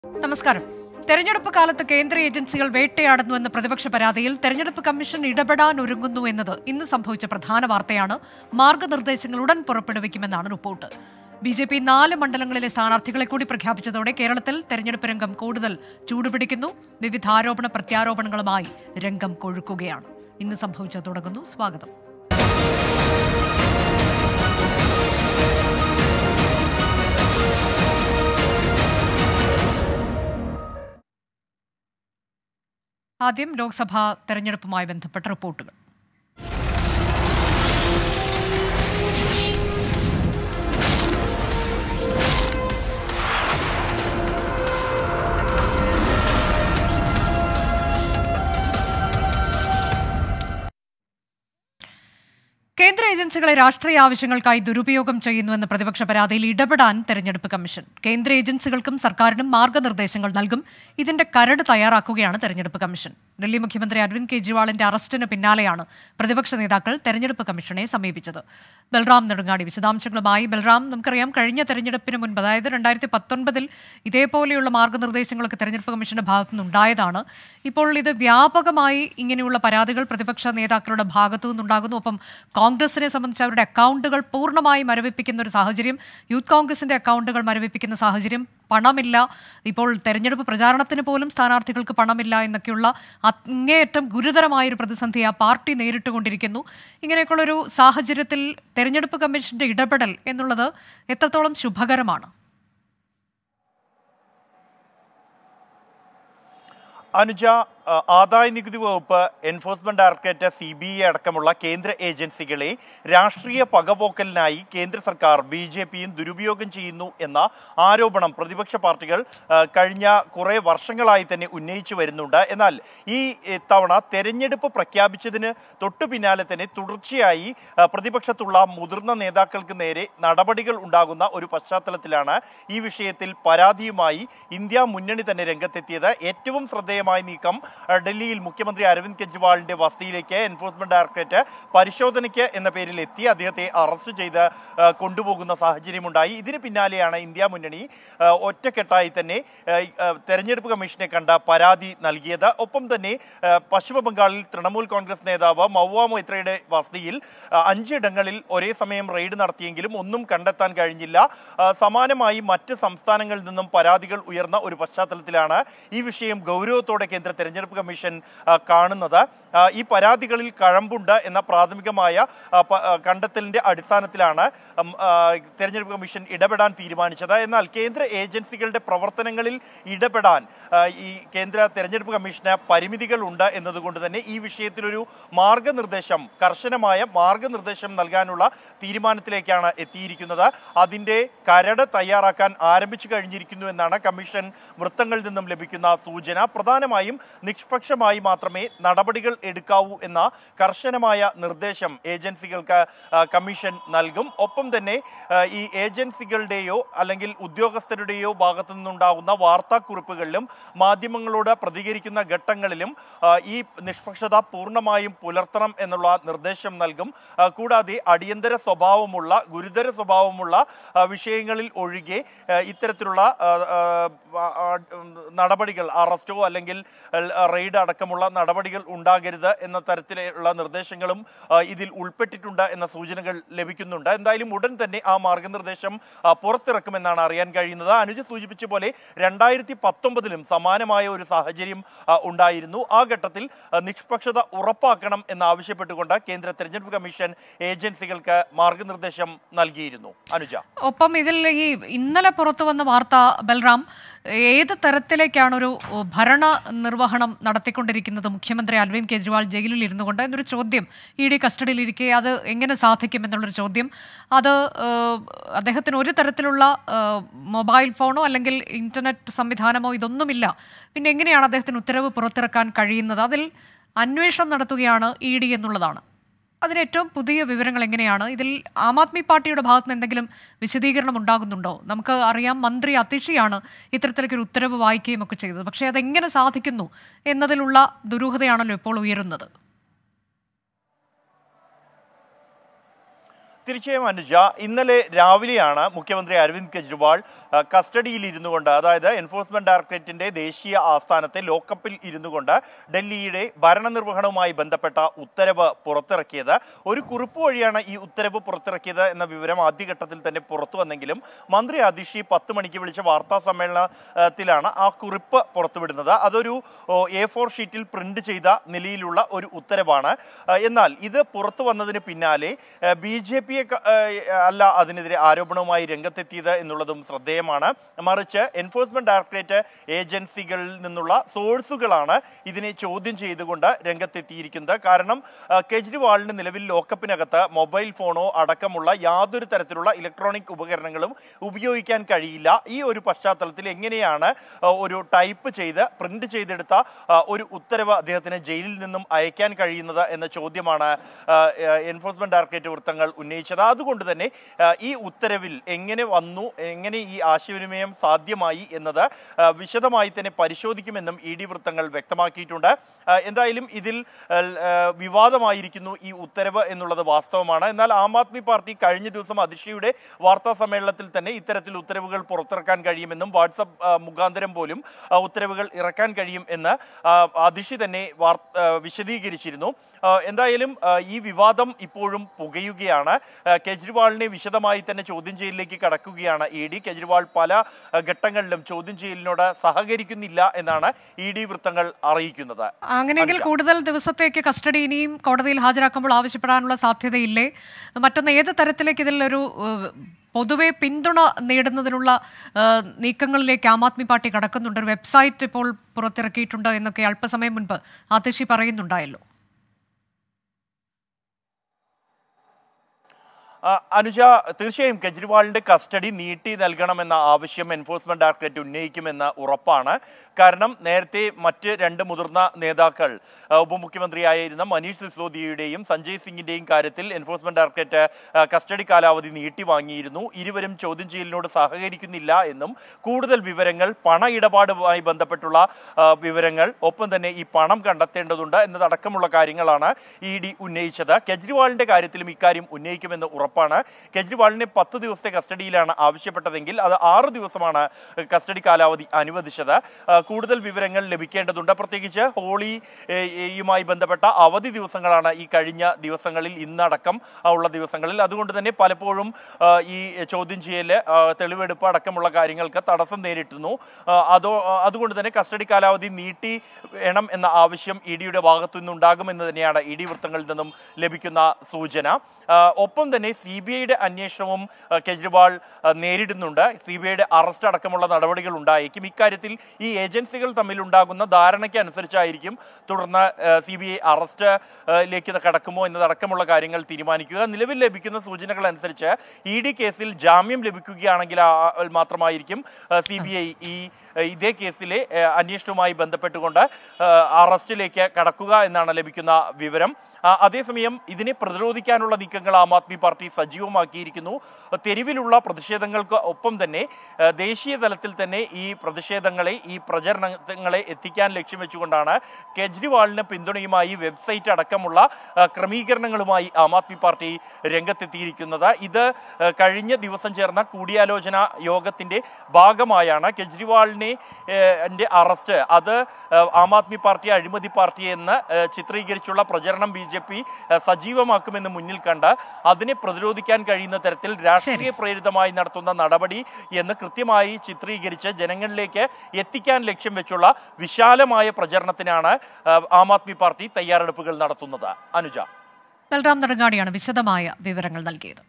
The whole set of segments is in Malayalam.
നമസ്കാരം തെരഞ്ഞെടുപ്പ് കാലത്ത് കേന്ദ്ര ഏജൻസികൾ വേട്ടയാടുന്നുവെന്ന പ്രതിപക്ഷ പരാതിയിൽ തെരഞ്ഞെടുപ്പ് കമ്മീഷൻ ഇടപെടാൻ ഒരുങ്ങുന്നു എന്നത് ഇന്ന് സംഭവിച്ച പ്രധാന വാർത്തയാണ് മാർഗനിർദ്ദേശങ്ങൾ ഉടൻ പുറപ്പെടുവിക്കുമെന്നാണ് റിപ്പോർട്ട് ബി ജെ പി നാല് മണ്ഡലങ്ങളിലെ സ്ഥാനാർത്ഥികളെ കൂടി പ്രഖ്യാപിച്ചതോടെ കേരളത്തിൽ തെരഞ്ഞെടുപ്പ് രംഗം കൂടുതൽ ചൂടുപിടിക്കുന്നു വിവിധ ആരോപണ പ്രത്യാരോപണങ്ങളുമായി രംഗം കൊഴുക്കുകയാണ് ഇന്ന് സംഭവിച്ചത് തുടങ്ങുന്നു സ്വാഗതം ആദ്യം ലോക്സഭാ തെരഞ്ഞെടുപ്പുമായി ബന്ധപ്പെട്ട റിപ്പോർട്ടുകൾ കേന്ദ്ര ഏജൻസികളെ രാഷ്ട്രീയ ആവശ്യങ്ങൾക്കായി ദുരുപയോഗം ചെയ്യുന്നുവെന്ന പ്രതിപക്ഷ പരാതിയിൽ ഇടപെടാൻ തെരഞ്ഞെടുപ്പ് കമ്മീഷൻ കേന്ദ്ര ഏജൻസികൾക്കും സർക്കാരിനും മാർഗനിർദ്ദേശങ്ങൾ നൽകും ഇതിന്റെ കരട് തയ്യാറാക്കുകയാണ് തെരഞ്ഞെടുപ്പ് കമ്മീഷൻ ഡൽഹി മുഖ്യമന്ത്രി അരവിന്ദ് കെജ്രിവാളിന്റെ അറസ്റ്റിന് പിന്നാലെയാണ് പ്രതിപക്ഷ നേതാക്കൾ തെരഞ്ഞെടുപ്പ് കമ്മീഷനെ സമീപിച്ചത് ബൽറാം നെടുങ്ങാടി വിശദാംശങ്ങളുമായി ബൽറാം നമുക്കറിയാം കഴിഞ്ഞ തെരഞ്ഞെടുപ്പിന് മുൻപ് അതായത് രണ്ടായിരത്തി പത്തൊൻപതിൽ ഇതേപോലെയുള്ള മാർഗനിർദ്ദേശങ്ങളൊക്കെ തെരഞ്ഞെടുപ്പ് കമ്മീഷന്റെ ഭാഗത്തു നിന്നുണ്ടായതാണ് ഇപ്പോൾ ഇത് വ്യാപകമായി ഇങ്ങനെയുള്ള പരാതികൾ പ്രതിപക്ഷ നേതാക്കളുടെ ഭാഗത്തു നിന്നുണ്ടാകുന്നു ഒപ്പം കോൺഗ്രസിനെ സംബന്ധിച്ച് അവരുടെ അക്കൗണ്ടുകൾ പൂർണ്ണമായി മരവിപ്പിക്കുന്ന ഒരു സാഹചര്യം യൂത്ത് കോൺഗ്രസിന്റെ അക്കൗണ്ടുകൾ മരവിപ്പിക്കുന്ന സാഹചര്യം പണമില്ല ഇപ്പോൾ തെരഞ്ഞെടുപ്പ് പ്രചാരണത്തിന് പോലും സ്ഥാനാർത്ഥികൾക്ക് പണമില്ല എന്നൊക്കെയുള്ള അങ്ങേയറ്റം ഗുരുതരമായ ഒരു പ്രതിസന്ധി ആ പാർട്ടി നേരിട്ടുകൊണ്ടിരിക്കുന്നു ഇങ്ങനെയൊക്കെയുള്ള ഒരു സാഹചര്യത്തിൽ തെരഞ്ഞെടുപ്പ് കമ്മീഷന്റെ ഇടപെടൽ എന്നുള്ളത് എത്രത്തോളം ശുഭകരമാണ് അനുജ ആ, ആദായ നികുതി വകുപ്പ് enforcement directorate C B I അടക്കമുള്ള കേന്ദ്ര ഏജൻസികളെ രാഷ്ട്രീയ പകപോക്കലിനായി കേന്ദ്ര സർക്കാർ ബി ജെ പിയും ദുരുപയോഗം ചെയ്യുന്നു എന്ന ആരോപണം പ്രതിപക്ഷ പാർട്ടികൾ ആ, കഴിഞ്ഞ കുറെ വർഷങ്ങളായി തന്നെ ഉന്നയിച്ചു വരുന്നുണ്ട് എന്നാൽ ഈ എ, തവണ തെരഞ്ഞെടുപ്പ് പ്രഖ്യാപിച്ചതിന് തൊട്ടു പിന്നാലെ തന്നെ തുടർച്ചയായി ആ, പ്രതിപക്ഷത്തുള്ള മുതിർന്ന നേതാക്കൾക്ക് നേരെ നടപടികൾ ഉണ്ടാകുന്ന ഒരു പശ്ചാത്തലത്തിലാണ് ഈ വിഷയത്തിൽ പരാതിയുമായി ഇന്ത്യ മുന്നണി തന്നെ രംഗത്തെത്തിയത് ഏറ്റവും ശ്രദ്ധേയമായ നീക്കം ആ, ഡൽഹിയിൽ മുഖ്യമന്ത്രി അരവിന്ദ് കെജ്രിവാളിന്റെ വസതിയിലേക്ക് എൻഫോഴ്സ്മെന്റ് ഡയറക്ടറേറ്റ് പരിശോധനയ്ക്ക് എന്ന പേരിൽ എത്തി അദ്ദേഹത്തെ അറസ്റ്റ് ചെയ്ത് ആ, കൊണ്ടുപോകുന്ന സാഹചര്യമുണ്ടായി ഇതിന് പിന്നാലെയാണ് ഇന്ത്യ മുന്നണി ആ, ഒറ്റക്കെട്ടായി തന്നെ ആ, ആ, തെരഞ്ഞെടുപ്പ് കമ്മീഷനെ കണ്ട പരാതി നൽകിയത് ഒപ്പം തന്നെ ആ, പശ്ചിമ ബംഗാളിൽ തൃണമൂൽ കോൺഗ്രസ് നേതാവ് മൗവ മൊയ്ത്രയുടെ വസതിയിൽ ആ, അഞ്ചിടങ്ങളിൽ ഒരേ സമയം റെയ്ഡ് നടത്തിയെങ്കിലും ഒന്നും കണ്ടെത്താൻ കഴിഞ്ഞില്ല ആ, സമാനമായി മറ്റ് സംസ്ഥാനങ്ങളിൽ നിന്നും പരാതികൾ ഉയർന്ന ഒരു പശ്ചാത്തലത്തിലാണ് ഈ വിഷയം ഗൗരവത്തോടെ കേന്ദ്ര തെരഞ്ഞെടുപ്പ് കമ്മീഷൻ ആ, കാണുന്നത് ആ, ഈ പരാതികളിൽ കഴമ്പുണ്ട് എന്ന പ്രാഥമികമായ ആ, പ- ആ, കണ്ടെത്തലിന്റെ അടിസ്ഥാനത്തിലാണ് ഉം, ആ, തെരഞ്ഞെടുപ്പ് കമ്മീഷൻ ഇടപെടാൻ തീരുമാനിച്ചത് എന്നാൽ കേന്ദ്ര ഏജൻസികളുടെ പ്രവർത്തനങ്ങളിൽ ഇടപെടാൻ ആ, ഈ കേന്ദ്ര തെരഞ്ഞെടുപ്പ് കമ്മീഷന് പരിമിതികൾ ഉണ്ട് എന്നതുകൊണ്ട് തന്നെ ഈ വിഷയത്തിലൊരു മാർഗനിർദ്ദേശം കർശനമായ മാർഗനിർദ്ദേശം നൽകാനുള്ള തീരുമാനത്തിലേക്കാണ് എത്തിയിരിക്കുന്നത് അതിന്റെ കരട് തയ്യാറാക്കാൻ ആരംഭിച്ചു കഴിഞ്ഞിരിക്കുന്നു എന്നാണ് കമ്മീഷൻ വൃത്തങ്ങളിൽ നിന്നും ലഭിക്കുന്ന സൂചന പ്രധാനമായും നിഷ്പക്ഷമായി മാത്രമേ നടപടികൾ എടുക്കാവൂ എന്ന കർശനമായ നിർദ്ദേശം ഏജൻസികൾക്ക് ആ, കമ്മീഷൻ നൽകും ഒപ്പം തന്നെ ആ, ഈ ഏജൻസികളുടെയോ അല്ലെങ്കിൽ ഉദ്യോഗസ്ഥരുടെയോ ഭാഗത്തു നിന്നുണ്ടാകുന്ന വാർത്താക്കുറിപ്പുകളിലും മാധ്യമങ്ങളോട് പ്രതികരിക്കുന്ന ഘട്ടങ്ങളിലും ആ, ഈ നിഷ്പക്ഷത പൂർണ്ണമായും പുലർത്തണം എന്നുള്ള നിർദ്ദേശം നൽകും ആ, കൂടാതെ അടിയന്തര സ്വഭാവമുള്ള ഗുരുതര സ്വഭാവമുള്ള ആ, വിഷയങ്ങളിൽ ഒഴികെ ആ, ഇത്തരത്തിലുള്ള ആ, ആ, ആ, ഉം, നടപടികൾ അറസ്റ്റോ അല്ലെങ്കിൽ ആ, റെയ്ഡ് അടക്കമുള്ള നടപടികൾ ഉണ്ടാകരുത് എന്ന തരത്തിലുള്ള നിർദ്ദേശങ്ങളും ആ, ഇതിൽ ഉൾപ്പെട്ടിട്ടുണ്ട് എന്ന സൂചനകൾ ലഭിക്കുന്നുണ്ട് എന്തായാലും ഉടൻ തന്നെ ആ മാർഗനിർദ്ദേശം ആ, പുറത്തിറക്കുമെന്നാണ് അറിയാൻ കഴിയുന്നത് അനുജ് സൂചിപ്പിച്ച പോലെ രണ്ടായിരത്തി പത്തൊമ്പതിലും സമാനമായ ഒരു സാഹചര്യം ആ, ഉണ്ടായിരുന്നു ആ ഘട്ടത്തിൽ ആ, നിഷ്പക്ഷത ഉറപ്പാക്കണം എന്നാവശ്യപ്പെട്ടുകൊണ്ട് കേന്ദ്ര തെരഞ്ഞെടുപ്പ് കമ്മീഷൻ ഏജൻസികൾക്ക് മാർഗനിർദ്ദേശം നൽകിയിരുന്നു അനുജ ഒപ്പം ഇതിൽ ഈ ഇന്നലെ പുറത്തു വന്ന വാർത്ത ബൽറാം ഏത് തരത്തിലേക്കാണ് ഒരു ഭരണ നിർവഹണം നടത്തിക്കൊണ്ടിരിക്കുന്നത് മുഖ്യമന്ത്രി അരവിന്ദ് കെജ്രിവാൾ ജയിലിൽ ഇരുന്നു കൊണ്ട് എന്നൊരു ചോദ്യം ഇ ഡി കസ്റ്റഡിയിലിരിക്കെ അത് എങ്ങനെ സാധിക്കും എന്നുള്ളൊരു ചോദ്യം അത് ഏഹ്, അദ്ദേഹത്തിന് ഒരു തരത്തിലുള്ള ഏഹ്, മൊബൈൽ ഫോണോ അല്ലെങ്കിൽ ഇന്റർനെറ്റ് സംവിധാനമോ ഇതൊന്നുമില്ല പിന്നെ എങ്ങനെയാണ് അദ്ദേഹത്തിന് ഉത്തരവ് പുറത്തിറക്കാൻ കഴിയുന്നത് അതിൽ അന്വേഷണം നടത്തുകയാണ് ഇ ഡി എന്നുള്ളതാണ് അതിന് ഏറ്റവും പുതിയ വിവരങ്ങൾ എങ്ങനെയാണ് ഇതിൽ ആം ആദ്മി പാർട്ടിയുടെ ഭാഗത്ത് നിന്ന് എന്തെങ്കിലും വിശദീകരണം ഉണ്ടാകുന്നുണ്ടോ നമുക്ക് അറിയാം മന്ത്രി അതിഷിയാണ് ഇത്തരത്തിലൊക്കെ ഒരു ഉത്തരവ് വായിക്കുകയും ഒക്കെ ചെയ്തത് പക്ഷേ അതെങ്ങനെ സാധിക്കുന്നു എന്നതിലുള്ള ദുരൂഹതയാണല്ലോ ഇപ്പോൾ ഉയരുന്നത് തീർച്ചയായും അനുജ ഇന്നലെ രാവിലെയാണ് മുഖ്യമന്ത്രി അരവിന്ദ് കെജ്രിവാൾ ആ, കസ്റ്റഡിയിൽ ഇരുന്നു കൊണ്ട് അതായത് എൻഫോഴ്സ്മെന്റ് ഡയറക്ടറേറ്റിന്റെ ദേശീയ ആസ്ഥാനത്തെ ലോക്കപ്പിൽ ഇരുന്നു കൊണ്ട് ഡൽഹിയുടെ ഭരണനിർവഹണവുമായി ബന്ധപ്പെട്ട ഉത്തരവ് പുറത്തിറക്കിയത് ഒരു കുറിപ്പ് വഴിയാണ് ഈ ഉത്തരവ് പുറത്തിറക്കിയത് എന്ന വിവരം ആദ്യഘട്ടത്തിൽ തന്നെ പുറത്തു വന്നെങ്കിലും മന്ത്രി അതിഷി പത്ത് മണിക്ക് വിളിച്ച വാർത്താ സമ്മേളനത്തിലാണ് ആ കുറിപ്പ് പുറത്തുവിടുന്നത് അതൊരു എ ഫോർ ഷീറ്റിൽ പ്രിന്റ് ചെയ്ത നിലയിലുള്ള ഒരു ഉത്തരവാണ് ആ, എന്നാൽ ഇത് പുറത്തു വന്നതിന് പിന്നാലെ ബി ജെ പിയെ അല്ല അതിനെതിരെ ആരോപണവുമായി രംഗത്തെത്തിയത് എന്നുള്ളതും ശ്രദ്ധേയമാണ് മറിച്ച് എൻഫോഴ്സ്മെന്റ് ഡയറക്ടറേറ്റ് ഏജൻസികളിൽ നിന്നുള്ള സോഴ്സുകളാണ് ഇതിനെ ചോദ്യം ചെയ്തുകൊണ്ട് രംഗത്തെത്തിയിരിക്കുന്നത് കാരണം ആ, കെജ്രിവാളിന് നിലവിൽ ലോക്കപ്പിനകത്ത് മൊബൈൽ ഫോണോ അടക്കമുള്ള യാതൊരു തരത്തിലുള്ള ഇലക്ട്രോണിക് ഉപകരണങ്ങളും ഉപയോഗിക്കാൻ കഴിയില്ല ഈ ഒരു പശ്ചാത്തലത്തിൽ എങ്ങനെയാണ് ആ, ഒരു ടൈപ്പ് ചെയ്ത് പ്രിന്റ് ചെയ്തെടുത്ത ആ, ഒരു ഉത്തരവ് അദ്ദേഹത്തിന് ജയിലിൽ നിന്നും അയക്കാൻ കഴിയുന്നത് എന്ന ചോദ്യമാണ് ആ, ആ, എൻഫോഴ്സ്മെന്റ് ഡയറക്ടറേറ്റ് വൃത്തങ്ങൾ ഉന്നയിച്ചത് അതുകൊണ്ട് തന്നെ ആ, ഈ ഉത്തരവിൽ എങ്ങനെ വന്നു എങ്ങനെ ഈ ആശയവിനിമയം സാധ്യമായി എന്നത് ആ, വിശദമായി തന്നെ പരിശോധിക്കുമെന്നും ഇ ഡി വൃത്തങ്ങൾ വ്യക്തമാക്കിയിട്ടുണ്ട് ആ, എന്തായാലും ഇതിൽ ആ, ആ, വിവാദമായിരിക്കുന്നു ഈ ഉത്തരവ് എന്നുള്ളത് വാസ്തവമാണ് എന്നാൽ ആം ആദ്മി പാർട്ടി കഴിഞ്ഞ ദിവസം അതിഷിയുടെ വാർത്താ സമ്മേളനത്തിൽ തന്നെ ഇത്തരത്തിൽ ഉത്തരവുകൾ പുറത്തിറക്കാൻ കഴിയുമെന്നും വാട്സപ്പ് ആ, മുഖാന്തരം പോലും ആ, ഉത്തരവുകൾ ഇറക്കാൻ കഴിയും എന്ന് ആ, അതിഷി തന്നെ വാർ- ആ, വിശദീകരിച്ചിരുന്നു ആ, എന്തായാലും ആ, ഈ വിവാദം ഇപ്പോഴും പുകയുകയാണ് ആ, കെജ്രിവാളിനെ വിശദമായി തന്നെ ചോദ്യം ചെയ്യലിലേക്ക് കടക്കുകയാണ് ഇ ഡി കെജ്രിവാൾ പല ആ, ഘട്ടങ്ങളിലും ചോദ്യം ചെയ്യലിനോട് സഹകരിക്കുന്നില്ല എന്നാണ് ഇ ഡി വൃത്തങ്ങൾ അറിയിക്കുന്നത് അങ്ങനെയെങ്കിൽ കൂടുതൽ ദിവസത്തേക്ക് കസ്റ്റഡി ഇനിയും കോടതിയിൽ ഹാജരാക്കുമ്പോൾ ആവശ്യപ്പെടാനുള്ള സാധ്യതയില്ലേ മറ്റൊന്ന് ഏത് തരത്തിലേക്ക് ഇതിലൊരു ഏഹ്, പൊതുവെ പിന്തുണ നേടുന്നതിനുള്ള ഏഹ്, നീക്കങ്ങളിലേക്ക് ആം ആദ്മി പാർട്ടി കടക്കുന്നുണ്ട് ഒരു വെബ്സൈറ്റ് ഇപ്പോൾ പുറത്തിറക്കിയിട്ടുണ്ട് എന്നൊക്കെ അല്പസമയം മുൻപ് ആതിഷി പറയുന്നുണ്ടായല്ലോ ആ, അനുജ തീർച്ചയായും കെജ്രിവാളിന്റെ കസ്റ്റഡി നീട്ടി നൽകണമെന്ന ആവശ്യം എൻഫോഴ്സ്മെന്റ് ഡയറക്ടറേറ്റ് ഉന്നയിക്കുമെന്ന് ഉറപ്പാണ് കാരണം നേരത്തെ മറ്റ് രണ്ട് മുതിർന്ന നേതാക്കൾ ആ, ഉപമുഖ്യമന്ത്രിയായിരുന്ന മനീഷ് സിസോദിയുടെയും സഞ്ജയ് സിംഗിന്റെയും കാര്യത്തിൽ എൻഫോഴ്സ്മെന്റ് ഡയറക്ടറേറ്റ് ആ, കസ്റ്റഡി കാലാവധി നീട്ടി വാങ്ങിയിരുന്നു ഇരുവരും ചോദ്യം ചെയ്യലിനോട് സഹകരിക്കുന്നില്ല എന്നും കൂടുതൽ വിവരങ്ങൾ പണ ഇടപാടുമായി ബന്ധപ്പെട്ടുള്ള ആ, വിവരങ്ങൾ ഒപ്പം തന്നെ ഈ പണം കണ്ടെത്തേണ്ടതുണ്ട് എന്നതടക്കമുള്ള കാര്യങ്ങളാണ് ഇ ഡി ഉന്നയിച്ചത് കെജ്രിവാളിന്റെ കാര്യത്തിലും ഇക്കാര്യം ഉന്നയിക്കുമെന്ന് ഉറപ്പാണ് കെജ്രിവാളിനെ പത്ത് ദിവസത്തെ കസ്റ്റഡിയിലാണ് ആവശ്യപ്പെട്ടതെങ്കിൽ അത് ആറ് ദിവസമാണ് കസ്റ്റഡി കാലാവധി അനുവദിച്ചത് ആ, കൂടുതൽ വിവരങ്ങൾ ലഭിക്കേണ്ടതുണ്ട് പ്രത്യേകിച്ച് ഹോളി ഏ, യുമായി ബന്ധപ്പെട്ട അവധി ദിവസങ്ങളാണ് ഈ കഴിഞ്ഞ ദിവസങ്ങളിൽ ഇന്നടക്കം ആ, ഉള്ള ദിവസങ്ങളിൽ അതുകൊണ്ട് തന്നെ പലപ്പോഴും ആ, ഈ ചോദ്യം ചെയ്യല് ആ, തെളിവെടുപ്പ് അടക്കമുള്ള കാര്യങ്ങൾക്ക് തടസ്സം നേരിട്ടുന്നു ആ, അതോ ആ, അതുകൊണ്ട് തന്നെ കസ്റ്റഡി കാലാവധി നീട്ടി വേണം എന്ന ആവശ്യം ഇ ഡിയുടെ ഭാഗത്തു നിന്നുണ്ടാകുമെന്ന് തന്നെയാണ് ഇ ഡി വൃത്തങ്ങളിൽ നിന്നും ലഭിക്കുന്ന സൂചന ആ, ഒപ്പം തന്നെ സി ബി ഐയുടെ അന്വേഷണവും ആ, കെജ്രിവാൾ ആ, നേരിടുന്നുണ്ട് സി ബി ഐയുടെ അറസ്റ്റ് അടക്കമുള്ള നടപടികൾ ഉണ്ടായേക്കും ഇക്കാര്യത്തിൽ ഈ ഏജൻസികൾ തമ്മിലുണ്ടാകുന്ന ധാരണയ്ക്ക് അനുസരിച്ചായിരിക്കും തുടർന്ന് സി ബി ഐ അറസ്റ്റിലേക്ക് കടക്കുമോ എന്നതടക്കമുള്ള കാര്യങ്ങൾ തീരുമാനിക്കുക നിലവിൽ ലഭിക്കുന്ന സൂചനകൾ അനുസരിച്ച് ഇ ഡി കേസിൽ ജാമ്യം ലഭിക്കുകയാണെങ്കിൽ ആ- ആ- മാത്രമായിരിക്കും സി ബി ഐ ഈ ഏഹ് ഇതേ കേസിലെ ഏഹ് അന്വേഷണവുമായി ബന്ധപ്പെട്ടുകൊണ്ട് ഏഹ് അറസ്റ്റിലേക്ക് കടക്കുക എന്നാണ് ലഭിക്കുന്ന വിവരം ആ, അതേസമയം ഇതിനെ പ്രതിരോധിക്കാനുള്ള നീക്കങ്ങൾ ആം ആദ്മി പാർട്ടി സജീവമാക്കിയിരിക്കുന്നു തെരുവിലുള്ള പ്രതിഷേധങ്ങൾക്ക് ഒപ്പം തന്നെ ഏഹ് ദേശീയ തലത്തിൽ തന്നെ ഈ പ്രതിഷേധങ്ങളെ ഈ പ്രചരണങ്ങളെ എത്തിക്കാൻ ലക്ഷ്യം വെച്ചുകൊണ്ടാണ് കെജ്രിവാളിന് പിന്തുണയുമായി വെബ്സൈറ്റ് അടക്കമുള്ള ഏഹ് ക്രമീകരണങ്ങളുമായി ആം ആദ്മി പാർട്ടി രംഗത്തെത്തിയിരിക്കുന്നത് ഇത് ഏഹ് കഴിഞ്ഞ ദിവസം ചേർന്ന കൂടിയാലോചന യോഗത്തിന്റെ ഭാഗമായാണ് കെജ്രിവാളിനെ ഏഹ് ന്റെ അറസ്റ്റ് അത് ഏഹ് ആം ആദ്മി പാർട്ടി അഴിമതി പാർട്ടി എന്ന് ഏഹ് ചിത്രീകരിച്ചുള്ള പ്രചരണം ബി ജെ പി സജീവമാക്കുമെന്ന് മുന്നിൽ കണ്ട് അതിനെ പ്രതിരോധിക്കാൻ കഴിയുന്ന തരത്തിൽ രാഷ്ട്രീയ പ്രേരിതമായി നടത്തുന്ന നടപടി എന്ന് കൃത്യമായി ചിത്രീകരിച്ച് ജനങ്ങളിലേക്ക് എത്തിക്കാൻ ലക്ഷ്യം വെച്ചുള്ള വിശാലമായ പ്രചരണത്തിനാണ് ഏഹ് ആം ആദ്മി പാർട്ടി തയ്യാറെടുപ്പുകൾ നടത്തുന്നത് അനുജ ബൽറാം നെടുങ്ങാടിയാണ് വിശദമായ വിവരങ്ങൾ നൽകിയത്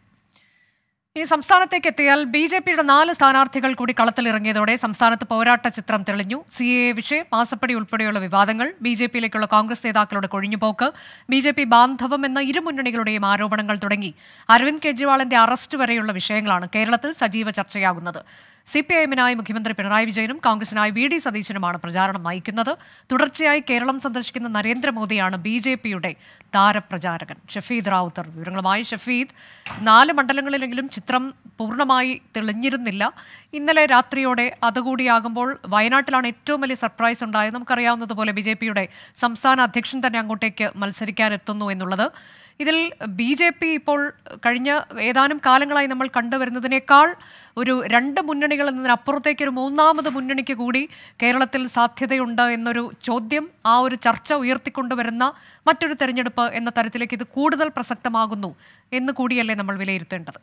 ഇനി സംസ്ഥാനത്തേക്ക് എത്തിയാൽ ബി ജെ പിയുടെ നാല് സ്ഥാനാർത്ഥികൾ കൂടി കളത്തിലിറങ്ങിയതോടെ സംസ്ഥാനത്ത് പോരാട്ട ചിത്രം തെളിഞ്ഞു സി എ വിഷയം മാസപ്പടി ഉൾപ്പെടെയുള്ള വിവാദങ്ങൾ ബി ജെ പിയിലേക്കുള്ള കോൺഗ്രസ് നേതാക്കളുടെ കൊഴിഞ്ഞുപോക്ക് ബി ജെ പി ബാന്ധവം എന്ന ഇരു മുന്നണികളുടെയും ആരോപണങ്ങൾ തുടങ്ങി അരവിന്ദ് കെജ്രിവാളിന്റെ അറസ്റ്റ് വരെയുള്ള വിഷയങ്ങളാണ് കേരളത്തിൽ സജീവ ചർച്ചയാകുന്നത് സി പി ഐഎമ്മിനായി മുഖ്യമന്ത്രി പിണറായി വിജയനും കോൺഗ്രസിനായി വി ഡി സതീശനുമാണ് പ്രചാരണം നയിക്കുന്നത് തുടർച്ചയായി കേരളം സന്ദർശിക്കുന്ന നരേന്ദ്രമോദിയാണ് ബി ജെ പിയുടെ താരപ്രചാരകൻ ഷഫീദ് റാവുത്തർ വിവരങ്ങളുമായി ഷഫീദ് നാല് മണ്ഡലങ്ങളിലെങ്കിലും ചിത്രം പൂർണ്ണമായി തെളിഞ്ഞിരുന്നില്ല ഇന്നലെ രാത്രിയോടെ അതുകൂടിയാകുമ്പോൾ വയനാട്ടിലാണ് ഏറ്റവും വലിയ സർപ്രൈസ് ഉണ്ടായത് നമുക്കറിയാവുന്നതുപോലെ ബി ജെ പിയുടെ സംസ്ഥാന അധ്യക്ഷൻ തന്നെ അങ്ങോട്ടേക്ക് മത്സരിക്കാനെത്തുന്നു എന്നുള്ളത് ഇതിൽ ബി ജെ പി ഇപ്പോൾ കഴിഞ്ഞ ഏതാനും കാലങ്ങളായി നമ്മൾ കണ്ടുവരുന്നതിനേക്കാൾ ഒരു രണ്ട് മുന്നണികൾ എന്നതിനപ്പുറത്തേക്ക് ഒരു മൂന്നാമത് മുന്നണിക്ക് കൂടി കേരളത്തിൽ സാധ്യതയുണ്ട് എന്നൊരു ചോദ്യം ആ ഒരു ചർച്ച ഉയർത്തിക്കൊണ്ടുവരുന്ന മറ്റൊരു തെരഞ്ഞെടുപ്പ് എന്ന തരത്തിലേക്ക് ഇത് കൂടുതൽ പ്രസക്തമാകുന്നു എന്ന് കൂടിയല്ലേ നമ്മൾ വിലയിരുത്തേണ്ടത്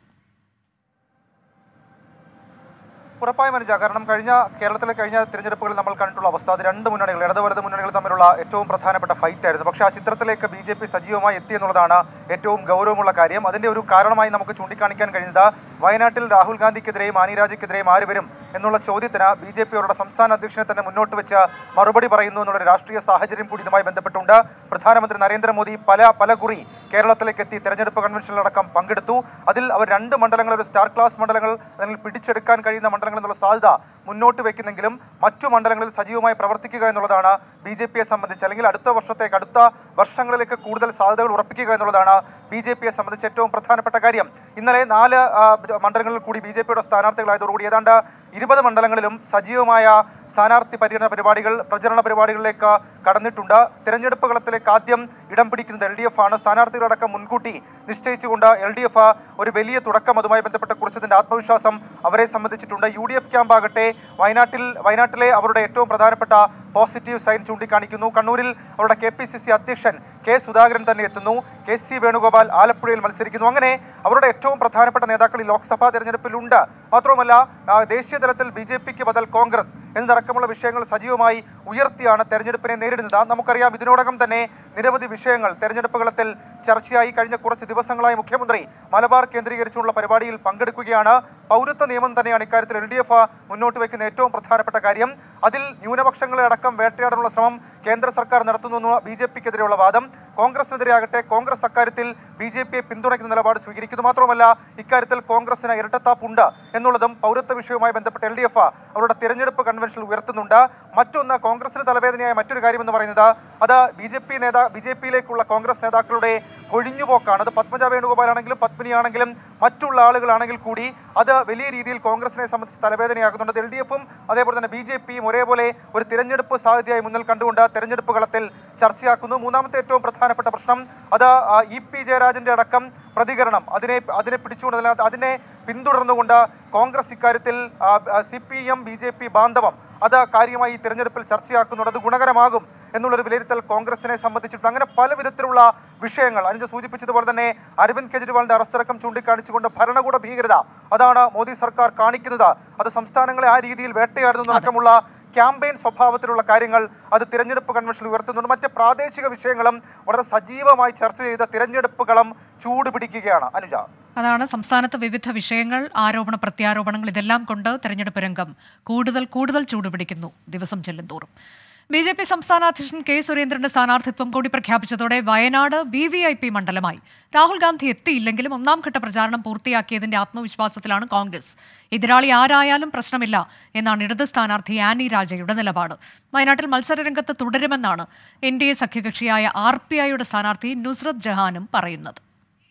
ഉറപ്പായും അനുജ കാരണം കഴിഞ്ഞ കേരളത്തിലെ കഴിഞ്ഞ തിരഞ്ഞെടുപ്പുകളിൽ നമ്മൾ കണ്ടിട്ടുള്ള അവസ്ഥ അത് രണ്ട് മുന്നണികൾ ഇടത് വലത് മുന്നണികൾ തമ്മിലുള്ള ഏറ്റവും പ്രധാനപ്പെട്ട ഫൈറ്റ് ആയിരുന്നു പക്ഷേ ആ ചിത്രത്തിലേക്ക് ബി ജെ പി സജീവമായി എത്തി എന്നുള്ളതാണ് ഏറ്റവും ഗൗരവമുള്ള കാര്യം അതിന്റെ ഒരു കാരണമായി നമുക്ക് ചൂണ്ടിക്കാണിക്കാൻ കഴിയുന്നത് വയനാട്ടിൽ രാഹുൽ ഗാന്ധിക്കെതിരെയും ആനിരാജയ്ക്കെതിരെയും ആര് വരും എന്നുള്ള ചോദ്യത്തിന് ബി ജെ പി അവരുടെ സംസ്ഥാന അധ്യക്ഷനെ തന്നെ മുന്നോട്ട് വെച്ച് മറുപടി പറയുന്നു എന്നുള്ള രാഷ്ട്രീയ സാഹചര്യം കൂടി ഇതുമായി ബന്ധപ്പെട്ടുണ്ട് പ്രധാനമന്ത്രി നരേന്ദ്രമോദി പല പല കുറി കേരളത്തിലേക്ക് എത്തി തെരഞ്ഞെടുപ്പ് കൺവെൻഷനിലടക്കം പങ്കെടുത്തു അതിൽ അവർ രണ്ട് മണ്ഡലങ്ങൾ ഒരു സ്റ്റാർ ക്ലാസ് മണ്ഡലങ്ങൾ അല്ലെങ്കിൽ പിടിച്ചെടുക്കാൻ കഴിയുന്ന മണ്ഡലങ്ങൾ എന്നുള്ള സാധ്യത മുന്നോട്ട് വെക്കുന്നെങ്കിലും മറ്റു മണ്ഡലങ്ങളിൽ സജീവമായി പ്രവർത്തിക്കുക എന്നുള്ളതാണ് ബി ജെ പിയെ സംബന്ധിച്ച് അല്ലെങ്കിൽ അടുത്ത വർഷത്തേക്ക് അടുത്ത വർഷങ്ങളിലേക്ക് കൂടുതൽ സാധ്യതകൾ ഉറപ്പിക്കുക എന്നുള്ളതാണ് ബി ജെ പിയെ സംബന്ധിച്ച് ഏറ്റവും പ്രധാനപ്പെട്ട കാര്യം ഇന്നലെ നാല് ആ, മണ്ഡലങ്ങളിൽ കൂടി ബി ജെ പിയുടെ സ്ഥാനാർത്ഥികളായതോടുകൂടി ഏതാണ്ട് ഇരുപത് മണ്ഡലങ്ങളിലും സജീവമായ സ്ഥാനാർത്ഥി പര്യടന പരിപാടികൾ പ്രചരണ പരിപാടികളിലേക്ക് കടന്നിട്ടുണ്ട് തെരഞ്ഞെടുപ്പ് കളത്തിലേക്ക് ആദ്യം ഇടം പിടിക്കുന്നത് എൽ ഡി എഫ് ആണ് സ്ഥാനാർത്ഥികളടക്കം മുൻകൂട്ടി നിശ്ചയിച്ചുകൊണ്ട് എൽ ഡി എഫ് ഒരു വലിയ തുടക്കം അതുമായി ബന്ധപ്പെട്ട് കുറിച്ചതിന്റെ ആത്മവിശ്വാസം അവരെ സംബന്ധിച്ചിട്ടുണ്ട് യു ഡി എഫ് ക്യാമ്പാകട്ടെ വയനാട്ടിൽ വയനാട്ടിലെ അവരുടെ ഏറ്റവും പ്രധാനപ്പെട്ട പോസിറ്റീവ് സൈൻ ചൂണ്ടിക്കാണിക്കുന്നു കണ്ണൂരിൽ അവരുടെ കെ പി സി സി അധ്യക്ഷൻ കെ സുധാകരൻ തന്നെ എത്തുന്നു കെ സി വേണുഗോപാൽ ആലപ്പുഴയിൽ മത്സരിക്കുന്നു അങ്ങനെ അവരുടെ ഏറ്റവും പ്രധാനപ്പെട്ട നേതാക്കൾ ഈ ലോക്സഭാ തെരഞ്ഞെടുപ്പിലുണ്ട് മാത്രവുമല്ല ആ, ദേശീയ തലത്തിൽ ബി ജെ പിക്ക് ബദൽ കോൺഗ്രസ് എന്നതടക്കമുള്ള വിഷയങ്ങൾ സജീവമായി ഉയർത്തിയാണ് തെരഞ്ഞെടുപ്പിനെ നേരിടുന്നത് നമുക്കറിയാം ഇതിനോടകം തന്നെ നിരവധി വിഷയങ്ങൾ തെരഞ്ഞെടുപ്പ് കളത്തിൽ ചർച്ചയായി കഴിഞ്ഞ കുറച്ച് ദിവസങ്ങളായി മുഖ്യമന്ത്രി മലബാർ കേന്ദ്രീകരിച്ചുള്ള പരിപാടിയിൽ പങ്കെടുക്കുകയാണ് പൗരത്വ നിയമം തന്നെയാണ് ഇക്കാര്യത്തിൽ എൽ ഡി എഫ് മുന്നോട്ട് വയ്ക്കുന്ന ഏറ്റവും പ്രധാനപ്പെട്ട കാര്യം അതിൽ ന്യൂനപക്ഷങ്ങളെ അടക്കം വേട്ടയാടാനുള്ള ശ്രമം കേന്ദ്ര സർക്കാർ നടത്തുന്നു ബി ജെ പിക്കെതിരെയുള്ള വാദം കോൺഗ്രസിനെതിരെയാകട്ടെ കോൺഗ്രസ് അക്കാര്യത്തിൽ ബി ജെ പിയെ പിന്തുണയ്ക്കുന്ന നിലപാട് സ്വീകരിക്കുന്നു മാത്രമല്ല ഇക്കാര്യത്തിൽ കോൺഗ്രസിന് ഇരട്ടത്താപ്പുണ്ട് എന്നുള്ളതും പൗരത്വ വിഷയവുമായി ബന്ധപ്പെട്ട് എൽ ഡി എഫ് അവരുടെ തിരഞ്ഞെടുപ്പ് കൺവെൻഷനിൽ ഉയർത്തുന്നുണ്ട് മറ്റൊന്ന് കോൺഗ്രസിന് തലവേദനയായ മറ്റൊരു കാര്യം എന്ന് പറയുന്നത് അത് ബി ജെ പി നേതാ ബി ജെ പിയിലേക്കുള്ള കോൺഗ്രസ് നേതാക്കളുടെ കൊഴിഞ്ഞുപോക്കാണ് അത് പത്മജ വേണുഗോപാലാണെങ്കിലും പത്മിനിയാണെങ്കിലും മറ്റുള്ള ആളുകളാണെങ്കിൽ കൂടി അത് വലിയ രീതിയിൽ കോൺഗ്രസിനെ സംബന്ധിച്ച് തലവേദനയാകുന്നുണ്ട് എൽ ഡി എഫും അതേപോലെ തന്നെ ബി ജെ പിയും ഒരേപോലെ ഒരു തിരഞ്ഞെടുപ്പ് സാധ്യതയായി മുന്നിൽ കണ്ടുകൊണ്ട് തെരഞ്ഞെടുപ്പ് കളത്തിൽ ചർച്ചയാക്കുന്നു മൂന്നാമത്തെ ഏറ്റവും പ്രധാനപ്പെട്ട പ്രശ്നം അത് ആ, ഇ പി ജയരാജന്റെ അടക്കം പ്രതികരണം അതിനെ അതിനെ പിടിച്ചുകൊണ്ട് അതിനകത്ത് അതിനെ പിന്തുടർന്നുകൊണ്ട് കോൺഗ്രസ് ഇക്കാര്യത്തിൽ C P M B J P ബാന്ധവം അത് കാര്യമായി ഈ തിരഞ്ഞെടുപ്പിൽ ചർച്ചയാക്കുന്നുണ്ട് അത് ഗുണകരമാകും എന്നുള്ളൊരു വിലയിരുത്തൽ കോൺഗ്രസിനെ സംബന്ധിച്ചിട്ടുണ്ട് അങ്ങനെ പല വിധത്തിലുള്ള വിഷയങ്ങൾ അനുജ സൂചിപ്പിച്ചതുപോലെ തന്നെ അരവിന്ദ് കെജ്രിവാളിന്റെ അറസ്റ്റടക്കം ചൂണ്ടിക്കാണിച്ചുകൊണ്ട് ഭരണകൂട ഭീകരത അതാണ് മോദി സർക്കാർ കാണിക്കുന്നത് അത് സംസ്ഥാനങ്ങളെ ആ രീതിയിൽ വേട്ടയാടുന്നതടക്കമുള്ള ക്യാമ്പയിൻ സ്വഭാവത്തിലുള്ള കാര്യങ്ങൾ അത് തിരഞ്ഞെടുപ്പ് കൺവെൻഷനിൽ ഉയർത്തുന്നുണ്ട് മറ്റ് പ്രാദേശിക വിഷയങ്ങളും വളരെ സജീവമായി ചർച്ച ചെയ്ത തിരഞ്ഞെടുപ്പുകളും ചൂടുപിടിക്കുകയാണ് അനുജ അതാണ് സംസ്ഥാനത്ത് വിവിധ വിഷയങ്ങൾ ആരോപണ പ്രത്യാരോപണങ്ങൾ ഇതെല്ലാം കൊണ്ട് തെരഞ്ഞെടുപ്പ് രംഗം കൂടുതൽ കൂടുതൽ ചൂടുപിടിക്കുന്നു ദിവസം ചെല്ലുന്തോറും ബി ജെ പി സംസ്ഥാന അധ്യക്ഷൻ കെ സുരേന്ദ്രന്റെ സ്ഥാനാർത്ഥിത്വം കൂടി പ്രഖ്യാപിച്ചതോടെ Wayanad V V I P മണ്ഡലമായി രാഹുൽ ഗാന്ധി എത്തിയില്ലെങ്കിലും ഒന്നാം ഘട്ട പ്രചാരണം പൂർത്തിയാക്കിയതിന്റെ ആത്മവിശ്വാസത്തിലാണ് കോൺഗ്രസ് എതിരാളി ആരായാലും പ്രശ്നമില്ല എന്നാണ് ഇടത് സ്ഥാനാർത്ഥി ആനി രാജയുടെ നിലപാട് വയനാട്ടിൽ മത്സരരംഗത്ത് തുടരുമെന്നാണ് എൻ ഡി എ സഖ്യകക്ഷിയായ ആർ പി ഐയുടെ സ്ഥാനാർത്ഥി നുസ്രത് ജഹാനും പറയുന്നത്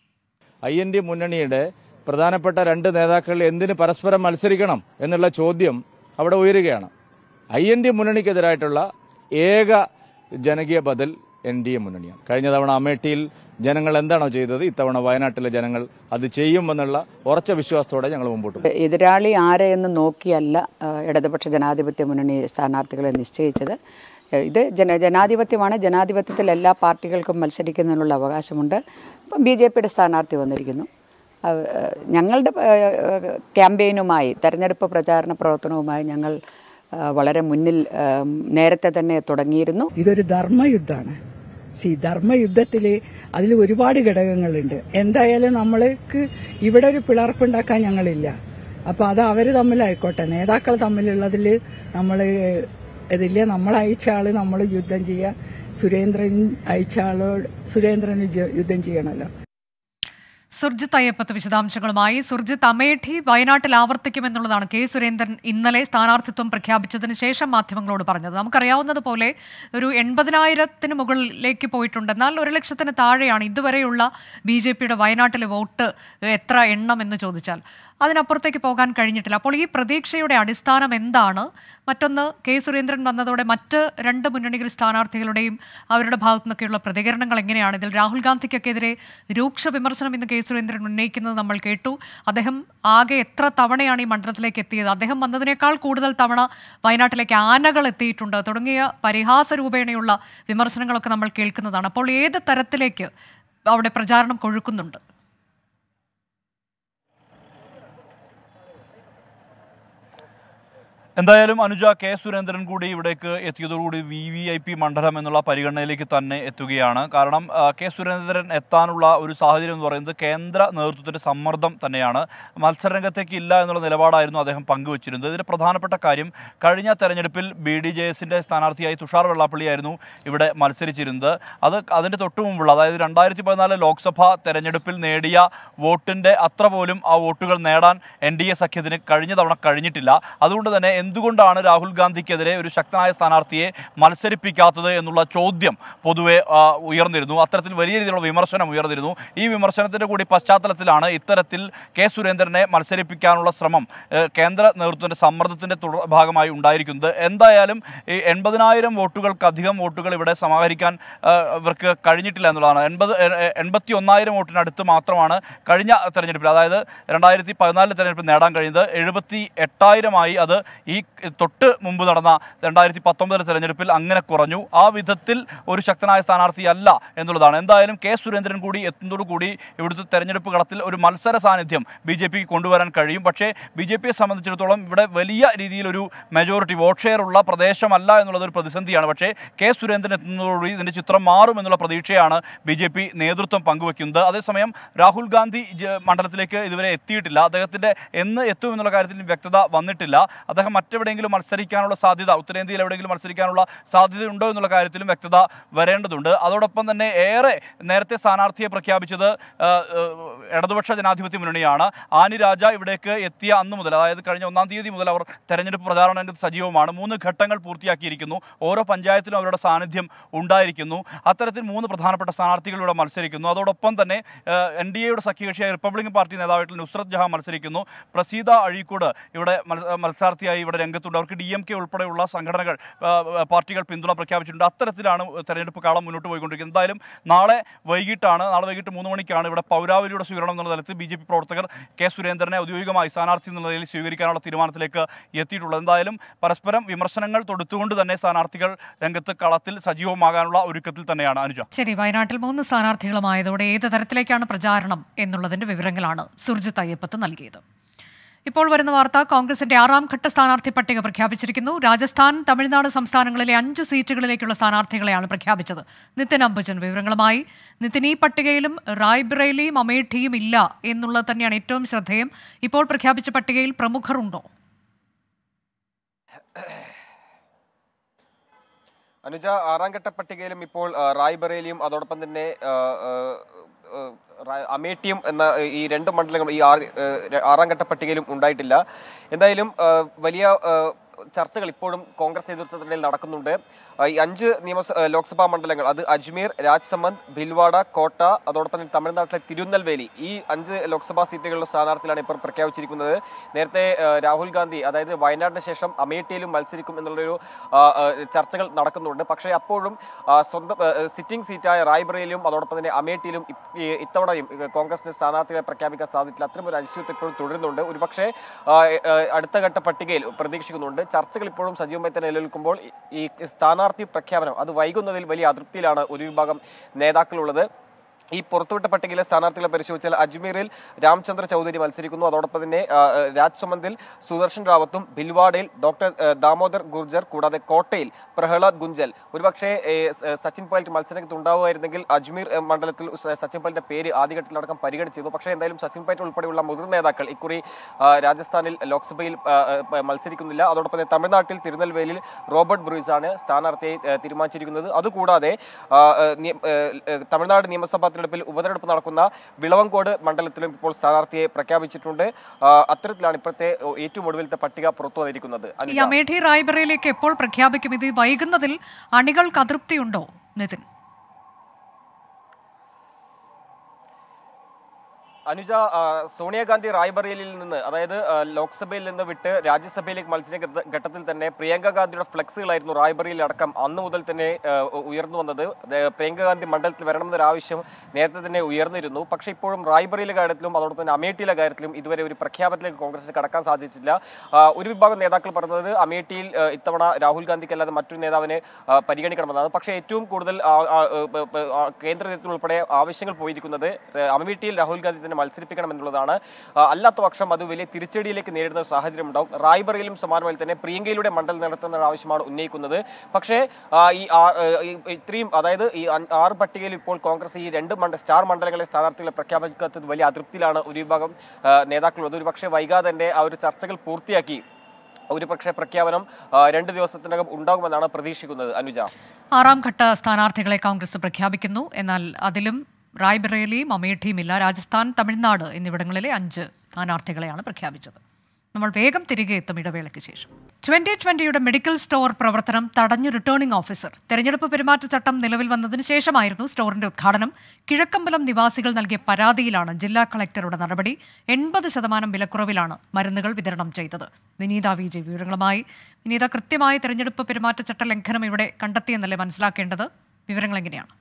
ഐ എൻ ഡി മുന്നണിയുടെ പ്രധാനപ്പെട്ട രണ്ട് നേതാക്കൾ എന്തിന് പരസ്പരം മത്സരിക്കണം എന്നുള്ള ചോദ്യം അവിടെ ഉയരുകയാണ് ഐ എൻ ഡി മുന്നണിക്കെതിരായിട്ടുള്ള ഏക ജനകീയ ബദൽ എൻ ഡി എ മുന്നണിയാണ് കഴിഞ്ഞ തവണ അമേഠിയിൽ ജനങ്ങൾ എന്താണോ ചെയ്തത് ഇത്തവണ വയനാട്ടിലെ ജനങ്ങൾ അത് ചെയ്യുമെന്നുള്ള ഉറച്ച വിശ്വാസത്തോടെ ഞങ്ങൾ മുമ്പോട്ട് പോകും എതിരാളി ആരെ എന്ന് നോക്കിയല്ല ആ, ഇടതുപക്ഷ ജനാധിപത്യ മുന്നണി സ്ഥാനാർത്ഥികളെ നിശ്ചയിച്ചത് ഏഹ് ഇത് ജന ജനാധിപത്യമാണ് ജനാധിപത്യത്തിൽ എല്ലാ പാർട്ടികൾക്കും മത്സരിക്കുന്നതിനുള്ള അവകാശമുണ്ട് ഇപ്പം ബി ജെ പിയുടെ സ്ഥാനാർത്ഥി വന്നിരിക്കുന്നു ആ, ഏഹ് ഞങ്ങളുടെ ഏഹ്, ക്യാമ്പയിനുമായി തെരഞ്ഞെടുപ്പ് പ്രചാരണ പ്രവർത്തനവുമായി ഞങ്ങൾ ആ, വളരെ മുന്നിൽ ആ, നേരത്തെ തന്നെ തുടങ്ങിയിരുന്നു ഇതൊരു ധർമ്മയുദ്ധമാണ് സി ധർമ്മയുദ്ധത്തിൽ അതിൽ ഒരുപാട് ഘടകങ്ങളുണ്ട് എന്തായാലും നമ്മൾക്ക് ഇവിടെ ഒരു പിളർപ്പുണ്ടാക്കാൻ ഞങ്ങളില്ല അപ്പൊ അത് അവര് തമ്മിലായിക്കോട്ടെ നേതാക്കൾ തമ്മിലുള്ളതിൽ നമ്മൾ ഇതില്ലേ നമ്മൾ അയച്ച ആള് നമ്മൾ യുദ്ധം ചെയ്യുക സുരേന്ദ്രൻ അയച്ച ആളോട് സുരേന്ദ്രന് ജ- യുദ്ധം ചെയ്യണമല്ലോ സുർജിത്ത് അയ്യപ്പത്ത് വിശദാംശങ്ങളുമായി സുർജിത്ത് അമേഠി വയനാട്ടിൽ ആവർത്തിക്കുമെന്നുള്ളതാണ് കെ സുരേന്ദ്രൻ ഇന്നലെ സ്ഥാനാർത്ഥിത്വം പ്രഖ്യാപിച്ചതിന് ശേഷം മാധ്യമങ്ങളോട് പറഞ്ഞത് നമുക്കറിയാവുന്നതുപോലെ ഒരു എൺപതിനായിരത്തിന് മുകളിലേക്ക് പോയിട്ടുണ്ട് എന്നാൽ ഒരു ലക്ഷത്തിന് താഴെയാണ് ഇതുവരെയുള്ള ബി ജെ പിയുടെ വയനാട്ടിലെ വോട്ട് എത്ര എണ്ണം എന്ന് ചോദിച്ചാൽ അതിനപ്പുറത്തേക്ക് പോകാൻ കഴിഞ്ഞിട്ടില്ല അപ്പോൾ ഈ പ്രതീക്ഷയുടെ അടിസ്ഥാനം എന്താണ് മറ്റൊന്ന് കെ സുരേന്ദ്രൻ വന്നതോടെ മറ്റ് രണ്ട് മുന്നണികൾ സ്ഥാനാർത്ഥികളുടെയും അവരുടെ ഭാഗത്തു നിന്നൊക്കെയുള്ള പ്രതികരണങ്ങൾ എങ്ങനെയാണ് ഇതിൽ രാഹുൽ ഗാന്ധിക്കൊക്കെതിരെ രൂക്ഷ വിമർശനം ഇന്ന് കെ സുരേന്ദ്രൻ ഉന്നയിക്കുന്നത് നമ്മൾ കേട്ടു അദ്ദേഹം ആകെ എത്ര തവണയാണ് ഈ മണ്ഡലത്തിലേക്ക് എത്തിയത് അദ്ദേഹം വന്നതിനേക്കാൾ കൂടുതൽ തവണ വയനാട്ടിലേക്ക് ആനകൾ എത്തിയിട്ടുണ്ട് തുടങ്ങിയ പരിഹാസ രൂപേണയുള്ള വിമർശനങ്ങളൊക്കെ നമ്മൾ കേൾക്കുന്നതാണ് അപ്പോൾ ഏത് തരത്തിലേക്ക് അവിടെ പ്രചാരണം കൊഴുക്കുന്നുണ്ട് എന്തായാലും അനുജ കെ സുരേന്ദ്രൻ കൂടി ഇവിടേക്ക് എത്തിയതോടുകൂടി വി വി ഐ പി മണ്ഡലം എന്നുള്ള പരിഗണനയിലേക്ക് തന്നെ എത്തുകയാണ് കാരണം ആ, കെ സുരേന്ദ്രൻ എത്താനുള്ള ഒരു സാഹചര്യം എന്ന് പറയുന്നത് കേന്ദ്ര നേതൃത്വത്തിന്റെ സമ്മർദ്ദം തന്നെയാണ് മത്സരരംഗത്തേക്ക് ഇല്ല എന്നുള്ള നിലപാടായിരുന്നു അദ്ദേഹം പങ്കുവച്ചിരുന്നത് ഇതിന്റെ പ്രധാനപ്പെട്ട കാര്യം കഴിഞ്ഞ തെരഞ്ഞെടുപ്പിൽ ബി ഡി ജെ എസിന്റെ സ്ഥാനാർത്ഥിയായി തുഷാർ വെള്ളാപ്പള്ളിയായിരുന്നു ഇവിടെ മത്സരിച്ചിരുന്നത് അത് അതിന്റെ തൊട്ടു മുമ്പുള്ള അതായത് രണ്ടായിരത്തി പതിനാല് ലോക്സഭാ തെരഞ്ഞെടുപ്പിൽ നേടിയ വോട്ടിന്റെ അത്ര പോലും ആ വോട്ടുകൾ നേടാൻ എൻ ഡി എ സഖ്യത്തിന് കഴിഞ്ഞ തവണ കഴിഞ്ഞിട്ടില്ല അതുകൊണ്ട് തന്നെ എന്തുകൊണ്ടാണ് രാഹുൽ ഗാന്ധിക്കെതിരെ ഒരു ശക്തനായ സ്ഥാനാർത്ഥിയെ മത്സരിപ്പിക്കാത്തത് എന്നുള്ള ചോദ്യം പൊതുവെ ആ, ഉയർന്നിരുന്നു അത്തരത്തിൽ വലിയ രീതിയിലുള്ള വിമർശനം ഉയർന്നിരുന്നു ഈ വിമർശനത്തിന്റെ കൂടി പശ്ചാത്തലത്തിലാണ് ഇത്തരത്തിൽ കെ സുരേന്ദ്രനെ മത്സരിപ്പിക്കാനുള്ള ശ്രമം ഏഹ്, കേന്ദ്ര നേതൃത്വത്തിന്റെ സമ്മർദ്ദത്തിന്റെ തുടർ ഭാഗമായി ഉണ്ടായിരിക്കുന്നത് എന്തായാലും ഈ എൺപതിനായിരം വോട്ടുകൾക്കധികം വോട്ടുകൾ ഇവിടെ സമാഹരിക്കാൻ ആ, ഇവർക്ക് കഴിഞ്ഞിട്ടില്ല എന്നുള്ളതാണ് എൺപത് എൺപത്തി ഒന്നായിരം വോട്ടിനടുത്ത് മാത്രമാണ് കഴിഞ്ഞ തെരഞ്ഞെടുപ്പിൽ അതായത് രണ്ടായിരത്തി പതിനാലിലെ തെരഞ്ഞെടുപ്പിൽ നേടാൻ കഴിയുന്നത് എഴുപത്തി എട്ടായിരമായി അത് ഈ തൊട്ട് മുമ്പ് നടന്ന രണ്ടായിരത്തി പത്തൊമ്പതിലെ തെരഞ്ഞെടുപ്പിൽ അങ്ങനെ കുറഞ്ഞു ആ വിധത്തിൽ ഒരു ശക്തനായ സ്ഥാനാർത്ഥിയല്ല എന്നുള്ളതാണ് എന്തായാലും കെ സുരേന്ദ്രൻ കൂടി എത്തുന്നതോടുകൂടി ഇവിടുത്തെ തെരഞ്ഞെടുപ്പ് കളത്തിൽ ഒരു മത്സര സാന്നിധ്യം ബി ജെ പിക്ക് കൊണ്ടുവരാൻ കഴിയും പക്ഷേ ബി ജെ പിയെ സംബന്ധിച്ചിടത്തോളം ഇവിടെ വലിയ രീതിയിലൊരു മെജോറിറ്റി വോട്ട് ഷെയർ ഉള്ള പ്രദേശമല്ല എന്നുള്ളത് ഒരു പ്രതിസന്ധിയാണ് പക്ഷേ കെ സുരേന്ദ്രൻ എത്തുന്നതോടുകൂടി ഇതിന്റെ ചിത്രം മാറും എന്നുള്ള പ്രതീക്ഷയാണ് ബി ജെ പി നേതൃത്വം പങ്കുവെക്കുന്നത് അതേസമയം രാഹുൽ ഗാന്ധി ജ- മണ്ഡലത്തിലേക്ക് ഇതുവരെ എത്തിയിട്ടില്ല അദ്ദേഹത്തിന്റെ എന്ന് എത്തും എന്നുള്ള കാര്യത്തിൽ വ്യക്തത വന്നിട്ടില്ല അദ്ദേഹം മറ്റെവിടെയെങ്കിലും മത്സരിക്കാനുള്ള സാധ്യത ഉത്തരേന്ത്യയിൽ എവിടെയെങ്കിലും മത്സരിക്കാനുള്ള സാധ്യതയുണ്ടോ എന്നുള്ള കാര്യത്തിലും വ്യക്തത വരേണ്ടതുണ്ട് അതോടൊപ്പം തന്നെ ഏറെ നേരത്തെ സ്ഥാനാർത്ഥിയെ പ്രഖ്യാപിച്ചത് ആ, ആ, ഇടതുപക്ഷ ജനാധിപത്യ മുന്നണിയാണ് ആനി രാജ ഇവിടേക്ക് എത്തിയ അന്ന് മുതൽ അതായത് കഴിഞ്ഞ ഒന്നാം തീയതി മുതൽ അവർ തെരഞ്ഞെടുപ്പ് പ്രചാരണ രംഗത്ത് സജീവമാണ് മൂന്ന് ഘട്ടങ്ങൾ പൂർത്തിയാക്കിയിരിക്കുന്നു ഓരോ പഞ്ചായത്തിലും അവരുടെ സാന്നിധ്യം ഉണ്ടായിരിക്കുന്നു അത്തരത്തിൽ മൂന്ന് പ്രധാനപ്പെട്ട സ്ഥാനാർത്ഥികൾ ഇവിടെ മത്സരിക്കുന്നു അതോടൊപ്പം തന്നെ എൻ ഡി എയുടെ സഖ്യകക്ഷിയായ റിപ്പബ്ലിക്കൻ പാർട്ടി നേതാവായിട്ടുള്ള നുസ്രത് ജഹാൻ മത്സരിക്കുന്നു പ്രസീത അഴീക്കോട് ഇവിടെ മത്സ- മത്സരാർത്ഥിയായി ഇവിടെ രംഗത്തുണ്ട് അവർക്ക് ഡി എം കെ ഉൾപ്പെടെയുള്ള സംഘടനകൾ ആ, പാർട്ടികൾ പിന്തുണ പ്രഖ്യാപിച്ചിട്ടുണ്ട് അത്തരത്തിലാണ് തെരഞ്ഞെടുപ്പ് കാളം മുന്നോട്ട് പോയിക്കൊണ്ടിരിക്കുന്നത് എന്തായാലും നാളെ വൈകിട്ടാണ് നാളെ വൈകിട്ട് മൂന്ന് മണിക്കാണ് ഇവിടെ പൗരാവലിയുടെ സ്വീകരണം എന്നുള്ള തലത്തിൽ ബി ജെ പി പ്രവർത്തകർ കെ സുരേന്ദ്രനെ ഔദ്യോഗികമായി സ്ഥാനാർത്ഥി എന്നുള്ള നിലയിൽ സ്വീകരിക്കാനുള്ള തീരുമാനത്തിലേക്ക് എത്തിയിട്ടുള്ളത് എന്തായാലും പരസ്പരം വിമർശനങ്ങൾ തൊടുത്തുകൊണ്ട് തന്നെ സ്ഥാനാർത്ഥികൾ രംഗത്ത് കളത്തിൽ സജീവമാകാനുള്ള ഒരുക്കത്തിൽ തന്നെയാണ് അനുജ ശരി വയനാട്ടിൽ മൂന്ന് സ്ഥാനാർത്ഥികളുമായതോടെ ഏത് തരത്തിലേക്കാണ് പ്രചാരണം എന്നുള്ളതിന്റെ വിവരങ്ങളാണ് സുർജിത്ത് അയ്യപ്പത്ത് നൽകിയത് ഇപ്പോൾ വരുന്ന വാർത്ത കോൺഗ്രസിന്റെ ആറാം ഘട്ട സ്ഥാനാർത്ഥി പട്ടിക പ്രഖ്യാപിച്ചിരിക്കുന്നു രാജസ്ഥാൻ തമിഴ്നാട് സംസ്ഥാനങ്ങളിലെ അഞ്ച് സീറ്റുകളിലേക്കുള്ള സ്ഥാനാർത്ഥികളെയാണ് പ്രഖ്യാപിച്ചത് നിതിൻ അംബുജൻ വിവരങ്ങളുമായി നിതിൻ ഈ പട്ടികയിലും റായ്ബറേലിയും അമേഠിയും ഇല്ല എന്നുള്ളത് തന്നെയാണ് ഏറ്റവും ശ്രദ്ധേയം ഇപ്പോൾ പ്രഖ്യാപിച്ച പട്ടികയിൽ പ്രമുഖർ ഉണ്ടോ അനുജ ആറാം ഘട്ട പട്ടികയിലും ഇപ്പോൾ ആ, റായ്ബറേലിയും അതോടൊപ്പം തന്നെ ആ, ആ, ആ, റാ- അമേഠിയും എന്ന ഈ രണ്ട് മണ്ഡലങ്ങളും ഈ ആറ് ആ, ര- ആറാം ഘട്ട പട്ടികയിലും ഉണ്ടായിട്ടില്ല എന്തായാലും ആ, വലിയ ആ, ചർച്ചകൾ ഇപ്പോഴും കോൺഗ്രസ് നേതൃത്വത്തിനിടയിൽ നടക്കുന്നുണ്ട് ആ, ഈ അഞ്ച് നിയമസ ആ, ലോക്സഭാ മണ്ഡലങ്ങൾ അത് അജ്മീർ രാജ്സമന്ദ് ഭിൽവാഡ കോട്ട അതോടൊപ്പം തന്നെ തമിഴ്നാട്ടിലെ തിരുനെൽവേലി ഈ അഞ്ച് ലോക്സഭാ സീറ്റുകളിലെ സ്ഥാനാർത്ഥികളാണ് ഇപ്പോൾ പ്രഖ്യാപിച്ചിരിക്കുന്നത് നേരത്തെ ആ, രാഹുൽ ഗാന്ധി അതായത് വയനാടിന് ശേഷം അമേഠിയിലും മത്സരിക്കും എന്നുള്ളൊരു ആ, ആ, ചർച്ചകൾ നടക്കുന്നുണ്ട് പക്ഷേ അപ്പോഴും ആ, സ്വന്തം സിറ്റിംഗ് സീറ്റായ റായ്ബറയിലും അതോടൊപ്പം തന്നെ അമേഠിയിലും ഇ- ഈ ഇത്തവണയും ഈ കോൺഗ്രസിന്റെ സ്ഥാനാർത്ഥികളെ പ്രഖ്യാപിക്കാൻ സാധിച്ചില്ല അത്തരം ഒരു അനിശ്ചിതത്വം ഇപ്പോഴും തുടരുന്നുണ്ട് ഒരുപക്ഷെ ആ, ആ, അടുത്ത ഘട്ട പട്ടികയിൽ പ്രതീക്ഷിക്കുന്നുണ്ട് ചർച്ചകൾ ഇപ്പോഴും സജീവമായി തന്നെ നിലനിൽക്കുമ്പോൾ ഈ- ഈ സ്ഥാനാർത്ഥി പ്രഖ്യാപനം അത് വൈകുന്നതിൽ വലിയ അതൃപ്തിയിലാണ് ഒരു വിഭാഗം നേതാക്കളുള്ളത് ഈ പുറത്തുവിട്ട പട്ടികയിലെ സ്ഥാനാർത്ഥികളെ പരിശോധിച്ചാൽ അജ്മീറിൽ രാംചന്ദ്ര ചൗധരി മത്സരിക്കുന്നു അതോടൊപ്പം തന്നെ ആ, ആ, രാജ്സമന്ദിൽ സുദർശൻ റാവത്തും ഭിൽവാഡയിൽ ഡോക്ടർ ആ, ദാമോദർ ഗുർജർ കൂടാതെ കോട്ടയിൽ പ്രഹ്ലാദ് ഗുഞ്ചൽ ഒരുപക്ഷെ ഏ, സ- സച്ചിൻ പൈലറ്റ് മത്സരത്തിൽ ഉണ്ടാവുമായിരുന്നെങ്കിൽ അജ്മീർ ഏ, മണ്ഡലത്തിൽ സ- സച്ചിൻ പൈലറ്റിന്റെ പേര് ആദ്യഘട്ടത്തിലടക്കം പരിഗണിച്ചിരുന്നു പക്ഷേ എന്തായാലും സച്ചിൻ പൈലറ്റ് ഉൾപ്പെടെയുള്ള മുതിർന്ന നേതാക്കൾ ഇക്കുറി ആ, രാജസ്ഥാനിൽ ലോക്സഭയിൽ ആ, ആ, മത്സരിക്കുന്നില്ല അതോടൊപ്പം തന്നെ തമിഴ്നാട്ടിൽ തിരുനെൽവേലിയിൽ റോബർട്ട് ബ്രൂയിസ് ആണ് സ്ഥാനാർത്ഥിയെ ഏ, തീരുമാനിച്ചിരിക്കുന്നത് അതുകൂടാതെ ആ, ആ, നിയ- ഏ, ഏ, തമിഴ്നാട് നിയമസഭാ ഉപതെരഞ്ഞെടുപ്പിൽ ഉപതെരഞ്ഞെടുപ്പ് നടക്കുന്ന വിളവങ്കോട് മണ്ഡലത്തിലും ഇപ്പോൾ സ്ഥാനാർത്ഥിയെ പ്രഖ്യാപിച്ചിട്ടുണ്ട് ആ, അത്തരത്തിലാണ് ഇപ്പോഴത്തെ ഓ, ഏറ്റവും ഒടുവിലത്തെ പട്ടിക പുറത്തു വന്നിരിക്കുന്നത് ഈ അനുജ. അമേഠി റായ്ബറയിലേക്ക് എപ്പോൾ പ്രഖ്യാപിക്കും ഇത് വൈകുന്നതിൽ അണികൾക്ക് അതൃപ്തിയുണ്ടോ നിതിൻ അനുജ ആ, സോണിയാഗാന്ധി റായ്ബറേലിയിൽ നിന്ന് അതായത് ആ, ലോക്സഭയിൽ നിന്ന് വിട്ട് രാജ്യസഭയിലേക്ക് മത്സര ഘട്ട- ഘട്ടത്തിൽ തന്നെ പ്രിയങ്ക ഗാന്ധിയുടെ ഫ്ലെക്സുകളായിരുന്നു റായ്ബറയിൽ അടക്കം അന്ന് മുതൽ തന്നെ ആ, ഉയർന്നു വന്നത് അത് പ്രിയങ്ക ഗാന്ധി മണ്ഡലത്തിൽ വരണമെന്നൊരു ആവശ്യം നേരത്തെ തന്നെ ഉയർന്നിരുന്നു പക്ഷേ ഇപ്പോഴും റായ്ബറയിലെ കാര്യത്തിലും അതോടൊപ്പം തന്നെ അമേഠിയിലെ കാര്യത്തിലും ഇതുവരെ ഒരു പ്രഖ്യാപനത്തിലേക്ക് കോൺഗ്രസിന് കടക്കാൻ സാധിച്ചിട്ടില്ല ആ, ഒരു വിഭാഗം നേതാക്കൾ പറഞ്ഞത് അമേഠിയിൽ ആ, ഇത്തവണ രാഹുൽ ഗാന്ധിക്ക് അല്ലാതെ മറ്റൊരു നേതാവിനെ ആ, പരിഗണിക്കണമെന്നാണ് പക്ഷേ ഏറ്റവും കൂടുതൽ ആ, ആ, ആ, ആ, ആ, കേന്ദ്ര നേതൃത്വം ഉൾപ്പെടെ ആവശ്യങ്ങൾ പോയിരിക്കുന്നത് ആ, അമേഠിയിൽ രാഹുൽ ഗാന്ധി തന്നെ മത്സരിപ്പിക്കണം എന്നുള്ളതാണ് ആ, അല്ലാത്ത പക്ഷം അത് വലിയ തിരിച്ചടിയിലേക്ക് നേരിടുന്ന ഒരു സാഹചര്യം ഉണ്ടാവും റായ്ബറയിലും സമാനമായി തന്നെ പ്രിയങ്കയിലൂടെ മണ്ഡലം നടത്തുന്ന ഒരു ആവശ്യമാണ് ഉന്നയിക്കുന്നത് പക്ഷേ ആ, ഈ ആ- ഏ, ഈ ഇത്രയും അതായത് ഈ അഞ്ച്- ആറ് പട്ടികയിൽ ഇപ്പോൾ കോൺഗ്രസ് ഈ രണ്ട് മണ്ഡ സ്റ്റാർ മണ്ഡലങ്ങളെ സ്ഥാനാർത്ഥികളെ പ്രഖ്യാപിക്കാത്തത് വലിയ അതൃപ്തിയിലാണ് ഒരു വിഭാഗം ആ, നേതാക്കളുള്ളത് ഒരു പക്ഷേ വൈകാതെ തന്നെ ആ ഒരു ചർച്ചകൾ പൂർത്തിയാക്കി ഒരു പക്ഷേ പ്രഖ്യാപനം ആ, രണ്ട് ദിവസത്തിനകം ഉണ്ടാകുമെന്നാണ് പ്രതീക്ഷിക്കുന്നത് അനുജ ആറാം ഘട്ട സ്ഥാനാർത്ഥികളെ കോൺഗ്രസ് പ്രഖ്യാപിക്കുന്നു എന്നാൽ അതിലും റായ്ബറേലിയും അമേഠിയും ഇല്ല രാജസ്ഥാൻ തമിഴ്നാട് എന്നിവിടങ്ങളിലെ അഞ്ച് സ്ഥാനാർത്ഥികളെയാണ് പ്രഖ്യാപിച്ചത് നമ്മൾ വേഗം തിരികെ എത്തും ഇടവേളയ്ക്ക് ശേഷം ട്വന്റി ട്വന്റിയുടെ മെഡിക്കൽ സ്റ്റോർ പ്രവർത്തനം തടഞ്ഞു റിട്ടേണിംഗ് ഓഫീസർ തെരഞ്ഞെടുപ്പ് പെരുമാറ്റച്ചട്ടം നിലവിൽ വന്നതിന് ശേഷമായിരുന്നു സ്റ്റോറിന്റെ ഉദ്ഘാടനം കിഴക്കമ്പലം നിവാസികൾ നൽകിയ പരാതിയിലാണ് ജില്ലാ കളക്ടറുടെ നടപടി എൺപത് ശതമാനം വിലക്കുറവിലാണ് മരുന്നുകൾ വിതരണം ചെയ്തത് വിനീത വി ജെ വിവരങ്ങളുമായി വിനീത കൃത്യമായ തെരഞ്ഞെടുപ്പ് പെരുമാറ്റച്ചട്ട ലംഘനം ഇവിടെ കണ്ടെത്തിയെന്നല്ലേ മനസ്സിലാക്കേണ്ടത് വിവരങ്ങൾ എങ്ങനെയാണ്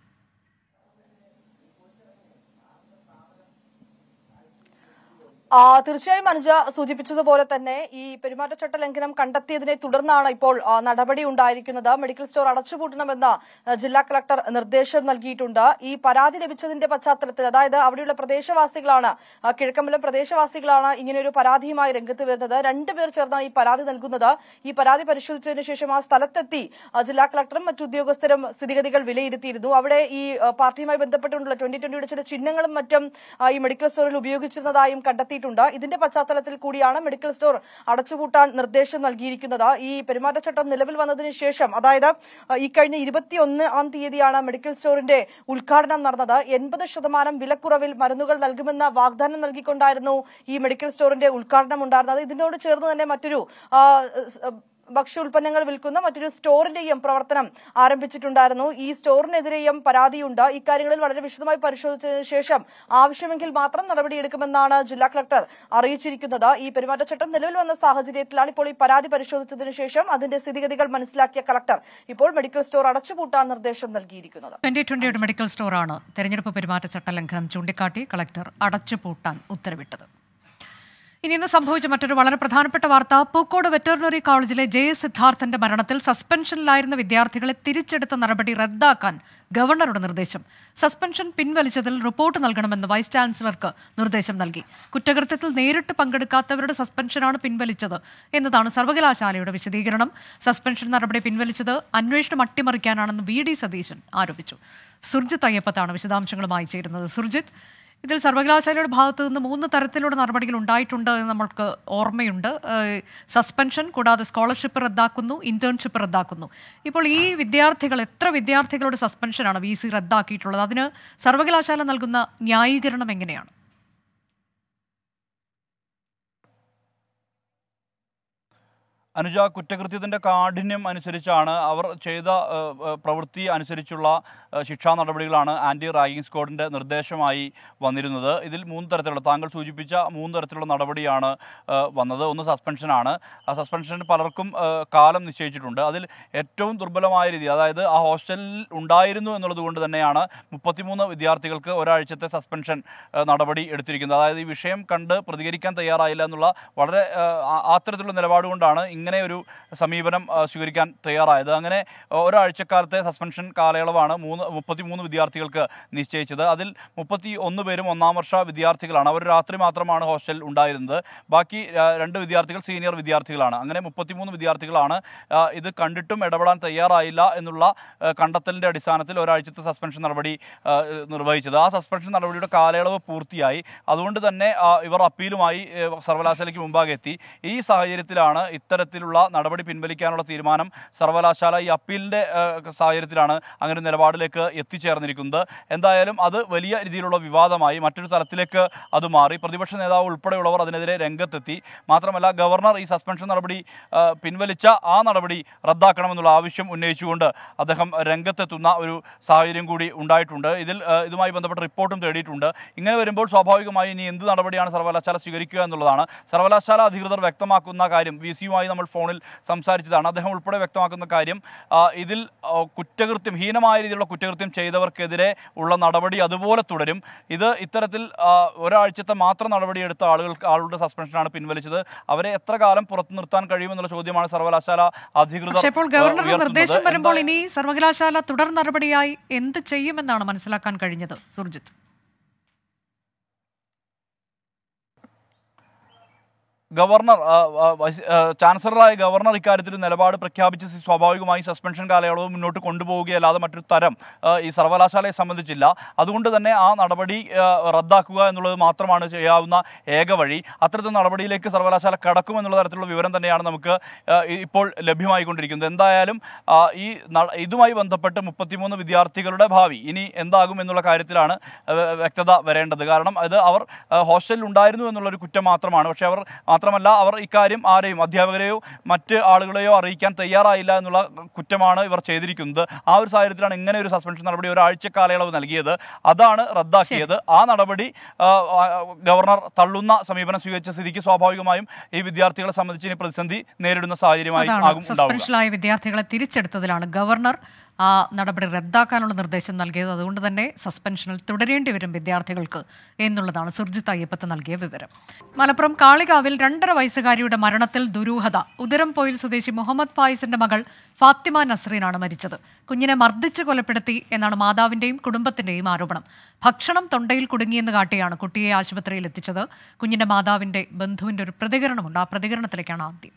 ആ, തീർച്ചയായും അനുജ സൂചിപ്പിച്ചതുപോലെ തന്നെ ഈ പെരുമാറ്റച്ചട്ട ലംഘനം കണ്ടെത്തിയതിനെ തുടർന്നാണ് ഇപ്പോൾ ആ, നടപടി ഉണ്ടായിരിക്കുന്നത് മെഡിക്കൽ സ്റ്റോർ അടച്ചുപൂട്ടണമെന്ന് ആ, ജില്ലാ കളക്ടർ നിർദ്ദേശം നൽകിയിട്ടുണ്ട് ഈ പരാതി ലഭിച്ചതിന്റെ പശ്ചാത്തലത്തിൽ അതായത് അവിടെയുള്ള പ്രദേശവാസികളാണ് ആ, കിഴക്കമ്പലം പ്രദേശവാസികളാണ് ഇങ്ങനെയൊരു പരാതിയുമായി രംഗത്ത് വരുന്നത് രണ്ടുപേർ ചേർന്നാണ് ഈ പരാതി നൽകുന്നത് ഈ പരാതി പരിശോധിച്ചതിന് ശേഷം ആ സ്ഥലത്തെത്തി ആ, ജില്ലാ കളക്ടറും മറ്റു ഉദ്യോഗസ്ഥരും സ്ഥിതിഗതികൾ വിലയിരുത്തിയിരുന്നു അവിടെ ഈ ആ, പാർട്ടിയുമായി ബന്ധപ്പെട്ടുള്ള ട്വന്റി ട്വന്റിയുടെ ചില ചിഹ്നങ്ങളും മറ്റും ആ, ഈ മെഡിക്കൽ സ്റ്റോറിൽ ഉപയോഗിച്ചിരുന്നതായും കണ്ടെത്തിയിട്ടുണ്ട് ഇതിന്റെ പശ്ചാത്തലത്തിൽ കൂടിയാണ് മെഡിക്കൽ സ്റ്റോർ അടച്ചുപൂട്ടാൻ നിർദ്ദേശം നൽകിയിരിക്കുന്നത് ഈ പെരുമാറ്റച്ചട്ടം നിലവിൽ വന്നതിന് ശേഷം അതായത് ആ, ഈ കഴിഞ്ഞ ഇരുപത്തിയൊന്നാം തീയതിയാണ് മെഡിക്കൽ സ്റ്റോറിന്റെ ഉദ്ഘാടനം നടന്നത് എൺപത് ശതമാനം വിലക്കുറവിൽ മരുന്നുകൾ നൽകുമെന്ന വാഗ്ദാനം നൽകിക്കൊണ്ടായിരുന്നു ഈ മെഡിക്കൽ സ്റ്റോറിന്റെ ഉദ്ഘാടനം ഉണ്ടായിരുന്നത് ഇതിനോട് ചേർന്ന് തന്നെ മറ്റൊരു ആ, സ്- ഭക്ഷ്യ ഉൽപ്പന്നങ്ങൾ വിൽക്കുന്ന മറ്റൊരു സ്റ്റോറിന്റെയും പ്രവർത്തനം ആരംഭിച്ചിട്ടുണ്ടായിരുന്നു ഈ സ്റ്റോറിനെതിരെയും പരാതിയുണ്ട് ഇക്കാര്യങ്ങളിൽ വളരെ വിശദമായി പരിശോധിച്ചതിനു ശേഷം ആവശ്യമെങ്കിൽ മാത്രം നടപടിയെടുക്കുമെന്നാണ് ജില്ലാ കളക്ടർ അറിയിച്ചിരിക്കുന്നത് ഈ പെരുമാറ്റച്ചട്ടം നിലവിൽ വന്ന സാഹചര്യത്തിലാണ് ഇപ്പോൾ ഈ പരാതി പരിശോധിച്ചതിനു ശേഷം അതിന്റെ സ്ഥിതിഗതികൾ മനസ്സിലാക്കിയ കളക്ടർ ഇപ്പോൾ മെഡിക്കൽ സ്റ്റോർ അടച്ചുപൂട്ടാൻ നിർദ്ദേശം നൽകിയിരിക്കുന്നത് ട്വന്റി ട്വന്റിയുടെ മെഡിക്കൽ സ്റ്റോറാണ് തെരഞ്ഞെടുപ്പ് പെരുമാറ്റച്ചട്ട ലംഘനം ചൂണ്ടിക്കാട്ടി കളക്ടർ അടച്ചുപൂട്ടാൻ ഉത്തരവിട്ടത് ഇനി ഇന്ന് സംഭവിച്ച മറ്റൊരു വളരെ പ്രധാനപ്പെട്ട വാർത്ത പൂക്കോട് വെറ്ററിനറി കോളേജിലെ ജെ എസ് സിദ്ധാർത്ഥന്റെ മരണത്തിൽ സസ്പെൻഷനിലായിരുന്ന വിദ്യാർത്ഥികളെ തിരിച്ചെടുത്ത നടപടി റദ്ദാക്കാൻ ഗവർണറുടെ നിർദ്ദേശം സസ്പെൻഷൻ പിൻവലിച്ചതിൽ റിപ്പോർട്ട് നൽകണമെന്ന് വൈസ് ചാൻസലർക്ക് നിർദ്ദേശം നൽകി കുറ്റകൃത്യത്തിൽ നേരിട്ട് പങ്കെടുക്കാത്തവരുടെ സസ്പെൻഷനാണ് പിൻവലിച്ചത് എന്നതാണ് സർവകലാശാലയുടെ വിശദീകരണം സസ്പെൻഷൻ നടപടി പിൻവലിച്ചത് അന്വേഷണം അട്ടിമറിക്കാനാണെന്ന് വി ഡി സതീശൻ ആരോപിച്ചു സുർജിത്ത് അയ്യപ്പത്താണ് വിശദാംശങ്ങളുമായി ചേരുന്നത് സുർജിത്ത് ഇതിൽ സർവകലാശാലയുടെ ഭാഗത്തു നിന്ന് മൂന്ന് തരത്തിലുള്ള നടപടികൾ ഉണ്ടായിട്ടുണ്ട് എന്ന് നമ്മൾക്ക് ഓർമ്മയുണ്ട് ഏഹ് സസ്പെൻഷൻ കൂടാതെ സ്കോളർഷിപ്പ് റദ്ദാക്കുന്നു ഇന്റേൺഷിപ്പ് റദ്ദാക്കുന്നു ഇപ്പോൾ ഈ വിദ്യാർത്ഥികൾ എത്ര വിദ്യാർത്ഥികളുടെ സസ്പെൻഷനാണ് വി സി റദ്ദാക്കിയിട്ടുള്ളത് അതിന് സർവകലാശാല നൽകുന്ന ന്യായീകരണം എങ്ങനെയാണ് അനുജ കുറ്റകൃത്യത്തിന്റെ കാഠിന്യം അനുസരിച്ചാണ് അവർ ചെയ്ത ഏഹ്, ഏഹ്, പ്രവൃത്തി അനുസരിച്ചുള്ള ഏഹ്, ശിക്ഷാ നടപടികളാണ് ആന്റി റാഗിംഗ് സ്ക്വാഡിന്റെ നിർദ്ദേശമായി വന്നിരുന്നത് ഇതിൽ മൂന്ന് തരത്തിലുള്ള താങ്കൾ സൂചിപ്പിച്ച മൂന്ന് തരത്തിലുള്ള നടപടിയാണ് ഏഹ്, വന്നത് ഒന്ന് സസ്പെൻഷനാണ് ആ സസ്പെൻഷൻ പലർക്കും ഏഹ്, കാലം നിശ്ചയിച്ചിട്ടുണ്ട് അതിൽ ഏറ്റവും ദുർബലമായ രീതി അതായത് ആ ഹോസ്റ്റലിൽ ഉണ്ടായിരുന്നു എന്നുള്ളത് കൊണ്ട് തന്നെയാണ് മുപ്പത്തിമൂന്ന് വിദ്യാർത്ഥികൾക്ക് ഒരാഴ്ചത്തെ സസ്പെൻഷൻ ഏഹ്, നടപടി എടുത്തിരിക്കുന്നത് അതായത് ഈ വിഷയം കണ്ട് പ്രതികരിക്കാൻ തയ്യാറായില്ല എന്നുള്ള വളരെ ഏഹ്, ആ- അത്തരത്തിലുള്ള നിലപാട് കൊണ്ടാണ് ഇങ്ങനെ ഒരു സമീപനം ഏഹ്, സ്വീകരിക്കാൻ തയ്യാറായത് അങ്ങനെ ഏഹ്, ഒരാഴ്ചക്കാലത്തെ സസ്പെൻഷൻ കാലയളവാണ് മൂന്ന് മുപ്പത്തിമൂന്ന് വിദ്യാർത്ഥികൾക്ക് നിശ്ചയിച്ചത് അതിൽ മുപ്പത്തി ഒന്ന് പേരും ഒന്നാം വർഷ വിദ്യാർത്ഥികളാണ് അവർ രാത്രി മാത്രമാണ് ഹോസ്റ്റലിൽ ഉണ്ടായിരുന്നത് ബാക്കി ഏഹ്, രണ്ട് വിദ്യാർത്ഥികൾ സീനിയർ വിദ്യാർത്ഥികളാണ് അങ്ങനെ മുപ്പത്തിമൂന്ന് വിദ്യാർത്ഥികളാണ് ഏഹ്, ഇത് കണ്ടിട്ടും ഇടപെടാൻ തയ്യാറായില്ല എന്നുള്ള ഏഹ്, കണ്ടെത്തലിന്റെ അടിസ്ഥാനത്തിൽ ഒരാഴ്ചത്തെ സസ്പെൻഷൻ നടപടി ഏഹ്, നിർവഹിച്ചത് ആ സസ്പെൻഷൻ നടപടിയുടെ കാലയളവ് പൂർത്തിയായി അതുകൊണ്ട് തന്നെ ആ, ഇവർ അപ്പീലുമായി ഏഹ്, സർവകലാശാലയ്ക്ക് മുമ്പാകെ എത്തി ഈ സാഹചര്യത്തിലാണ് ഇത്തരത്തിൽ തരത്തിലുള്ള നടപടി പിൻവലിക്കാനുള്ള തീരുമാനം സർവകലാശാല ഈ അപ്പീലിന്റെ ഏഹ്, സാഹചര്യത്തിലാണ് അങ്ങനെ ഒരു നിലപാടിലേക്ക് എത്തിച്ചേർന്നിരിക്കുന്നത് എന്തായാലും അത് വലിയ രീതിയിലുള്ള വിവാദമായി മറ്റൊരു തലത്തിലേക്ക് അത് മാറി പ്രതിപക്ഷ നേതാവ് ഉൾപ്പെടെയുള്ളവർ അതിനെതിരെ രംഗത്തെത്തി മാത്രമല്ല ഗവർണർ ഈ സസ്പെൻഷൻ നടപടി ആ, പിൻവലിച്ച ആ നടപടി റദ്ദാക്കണമെന്നുള്ള ആവശ്യം ഉന്നയിച്ചുകൊണ്ട് അദ്ദേഹം രംഗത്തെത്തുന്ന ഒരു സാഹചര്യം കൂടി ഉണ്ടായിട്ടുണ്ട് ഇതിൽ ആ, ഇതുമായി ബന്ധപ്പെട്ട റിപ്പോർട്ടും തേടിയിട്ടുണ്ട് ഇങ്ങനെ വരുമ്പോൾ സ്വാഭാവികമായി ഇനി എന്ത് നടപടിയാണ് സർവകലാശാല സ്വീകരിക്കുക എന്നുള്ളതാണ് സർവകലാശാല അധികൃതർ വ്യക്തമാക്കുന്ന കാര്യം വി സിയുമായി നമ്മൾ ഫോണിൽ സംസാരിച്ചതാണ് അദ്ദേഹം ഉൾപ്പെടെ വ്യക്തമാക്കുന്ന കാര്യം ആ, ഇതിൽ ആ, കുറ്റകൃത്യം ഹീനമായ രീതിയിലുള്ള കുറ്റകൃത്യം ചെയ്തവർക്കെതിരെ ഉള്ള നടപടി അതുപോലെ തുടരും ഇത് ഇത്തരത്തിൽ ആ, ഒരാഴ്ചത്തെ മാത്രം നടപടിയെടുത്ത ആളുകൾക്ക് ആളുടെ സസ്പെൻഷനാണ് പിൻവലിച്ചത് അവരെ എത്ര കാലം പുറത്തു നിർത്താൻ കഴിയുമെന്നുള്ള ചോദ്യമാണ് സർവകലാശാല അധികൃതർ പക്ഷേ ഇപ്പോൾ ആ, ഗവർണറുടെ ഉയർത്തുന്നത്. നിർദ്ദേശം വരുമ്പോൾ എന്താ- ഇനി സർവകലാശാല തുടർ നടപടിയായി എന്ത് ചെയ്യുമെന്നാണ് മനസ്സിലാക്കാൻ കഴിഞ്ഞത് സുർജിത്ത് ഗവർണർ ആ, ആ, വൈസ്- ആ, ചാൻസലറായ ഗവർണർ ഇക്കാര്യത്തിൽ ഒരു നിലപാട് പ്രഖ്യാപിച്ച് സി- സ്വാഭാവികമായും സസ്പെൻഷൻ കാലയളവ് മുന്നോട്ട് കൊണ്ടുപോവുകയല്ലാതെ മറ്റൊരു തരം ആ, ഈ സർവകലാശാലയെ സംബന്ധിച്ചില്ല അതുകൊണ്ട് തന്നെ ആ നടപടി ആ, റദ്ദാക്കുക എന്നുള്ളത് മാത്രമാണ് ചെയ്യാവുന്ന ഏക വഴി അത്തരത്തിൽ നടപടിയിലേക്ക് സർവകലാശാല കടക്കുമെന്നുള്ള തരത്തിലുള്ള വിവരം തന്നെയാണ് നമുക്ക് ആ, ഇ- ഇപ്പോൾ ലഭ്യമായിക്കൊണ്ടിരിക്കുന്നത് എന്തായാലും ആ, ഈ ന- ഇതുമായി ബന്ധപ്പെട്ട് മുപ്പത്തിമൂന്ന് വിദ്യാർത്ഥികളുടെ ഭാവി ഇനി എന്താകും എന്നുള്ള കാര്യത്തിലാണ് ആ, വ്യക്തത വരേണ്ടത് കാരണം അത് അവർ ആ, ഹോസ്റ്റലിൽ ഉണ്ടായിരുന്നു എന്നുള്ളൊരു കുറ്റം മാത്രമാണ് പക്ഷേ അവർ മാത്രമല്ല അവർ ഇക്കാര്യം ആരെയും അധ്യാപകരെയോ മറ്റ് ആളുകളെയോ അറിയിക്കാൻ തയ്യാറായില്ല എന്നുള്ള കുറ്റമാണ് ഇവർ ചെയ്തിരിക്കുന്നത് ആ ഒരു സാഹചര്യത്തിലാണ് ഇങ്ങനെ ഒരു സസ്പെൻഷൻ നടപടി ഒരാഴ്ച കാലയളവ് നൽകിയത് അതാണ് റദ്ദാക്കിയത് ആ നടപടി ആ, ആ, ഗവർണർ തള്ളുന്ന സമീപനം സ്വീകരിച്ച സ്ഥിതിക്ക് സ്വാഭാവികമായും ഈ വിദ്യാർത്ഥികളെ സംബന്ധിച്ച് ഇനി പ്രതിസന്ധി നേരിടുന്ന സാഹചര്യമായി അതാണ് ആകും ഉണ്ടാവുക സസ്പെൻഷനിലായ വിദ്യാർത്ഥികളെ തിരിച്ചെടുത്തതിലാണ് ഗവർണർ ആ നടപടി റദ്ദാക്കാനുള്ള നിർദ്ദേശം നൽകിയത് അതുകൊണ്ട് തന്നെ സസ്പെൻഷനിൽ തുടരേണ്ടി വരും വിദ്യാർത്ഥികൾക്ക് എന്നുള്ളതാണ് സുർജിത്ത് അയ്യപ്പത്ത് നൽകിയ വിവരം മലപ്പുറം കാളികാവിൽ രണ്ടര വയസ്സുകാരിയുടെ മരണത്തിൽ ദുരൂഹത ഉദരം പോയിൽ സ്വദേശി മുഹമ്മദ് ഫായിസിന്റെ മകൾ ഫാത്തിമ നസ്രീനാണ് മരിച്ചത് കുഞ്ഞിനെ മർദ്ദിച്ച് കൊലപ്പെടുത്തി എന്നാണ് മാതാവിന്റെയും കുടുംബത്തിന്റെയും ആരോപണം ഭക്ഷണം തൊണ്ടയിൽ കുടുങ്ങിയെന്ന് കാട്ടിയാണ് കുട്ടിയെ ആശുപത്രിയിൽ എത്തിച്ചത് കുഞ്ഞിന്റെ മാതാവിന്റെ ബന്ധുവിന്റെ ഒരു പ്രതികരണമുണ്ട് ആ പ്രതികരണത്തിലേക്കാണ് ആദ്യം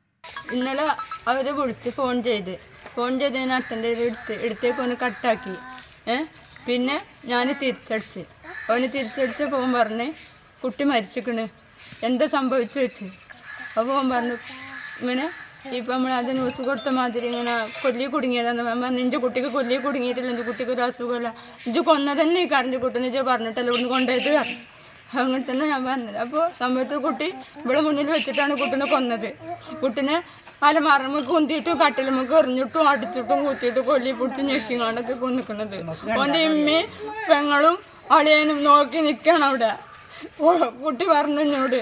ഇന്നലെ അവർ വിളിച്ച് ഫോൺ ചെയ്ത് ഫോൺ ചെയ്തതിന് അച്ഛൻ്റെ എടുത്ത് എടുത്തേക്ക് ഒന്ന് കട്ടാക്കി ഏ പിന്നെ ഞാൻ തിരിച്ചടിച്ച് അവന് തിരിച്ചടിച്ച് പോകാൻ പറഞ്ഞ് കുട്ടി മരിച്ചിക്കണ് എന്താ സംഭവിച്ചു വെച്ച് അപ്പോൾ അവൻ പറഞ്ഞു ഇങ്ങനെ ഇപ്പം നമ്മൾ അത് ന്യൂസ് കൊടുത്ത മാതിരി ഇങ്ങനെ കൊല്ലി കുടുങ്ങിയതാന്ന് ഞാൻ പറഞ്ഞു ഇഞ്ച് കുട്ടിക്ക് കൊല്ലി കുടുങ്ങിയിട്ടില്ല ഇഞ്ച് കുട്ടിക്ക് ഒരു അസുഖമില്ല ഇഞ്ച് കൊന്ന തന്നെ ഈ കറണ്ട് കുട്ടീനെ ഇഞ്ച് പറഞ്ഞിട്ടല്ല ഇവിടുന്ന് കൊണ്ടുപോയിട്ട് പറഞ്ഞു അങ്ങനെ തന്നെ ഞാൻ പറഞ്ഞത് അപ്പോൾ സമയത്ത് കുട്ടി ഇവിടെ മുന്നിൽ വെച്ചിട്ടാണ് കുട്ടീനെ കൊന്നത് കുട്ടീനെ അലമാറമ്മ കുന്തിയിട്ടും കട്ടിലുമ്മക്ക് എറിഞ്ഞിട്ടും അടിച്ചിട്ടും കുത്തിയിട്ടും കൊല്ലി പിടിച്ച് ഞെക്കിങ്ങാണ്ടൊക്കെ കൊന്നിക്കണത് ഓൻ്റെ ഇമ്മയും പെങ്ങളും അളിയനും നോക്കി നിൽക്കണം അവിടെ ഓ, കുട്ടി പറഞ്ഞു എന്നോട്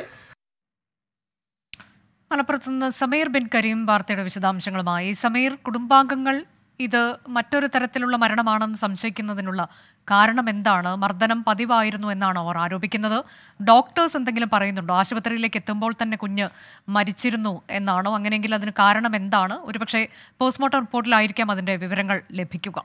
മലപ്പുറത്ത് നിന്ന് സമീർ ബിൻ കരീം വാർത്തയുടെ വിശദാംശങ്ങളുമായി സമീർ കുടുംബാംഗങ്ങൾ ഇത് മറ്റൊരു തരത്തിലുള്ള മരണമാണെന്ന് സംശയിക്കുന്നതിനുള്ള കാരണം എന്താണ് മർദ്ദനം പതിവായിരുന്നു എന്നാണ് അവർ ആരോപിക്കുന്നത് ഡോക്ടേഴ്സ് എന്തെങ്കിലും പറയുന്നുണ്ടോ ആശുപത്രിയിലേക്ക് എത്തുമ്പോൾ തന്നെ കുഞ്ഞ് മരിച്ചിരുന്നു എന്നാണോ അങ്ങനെയെങ്കിൽ അതിന് കാരണം എന്താണ് ഒരുപക്ഷെ പോസ്റ്റ്മോർട്ടം റിപ്പോർട്ടിലായിരിക്കാം അതിന്റെ വിവരങ്ങൾ ലഭിക്കുക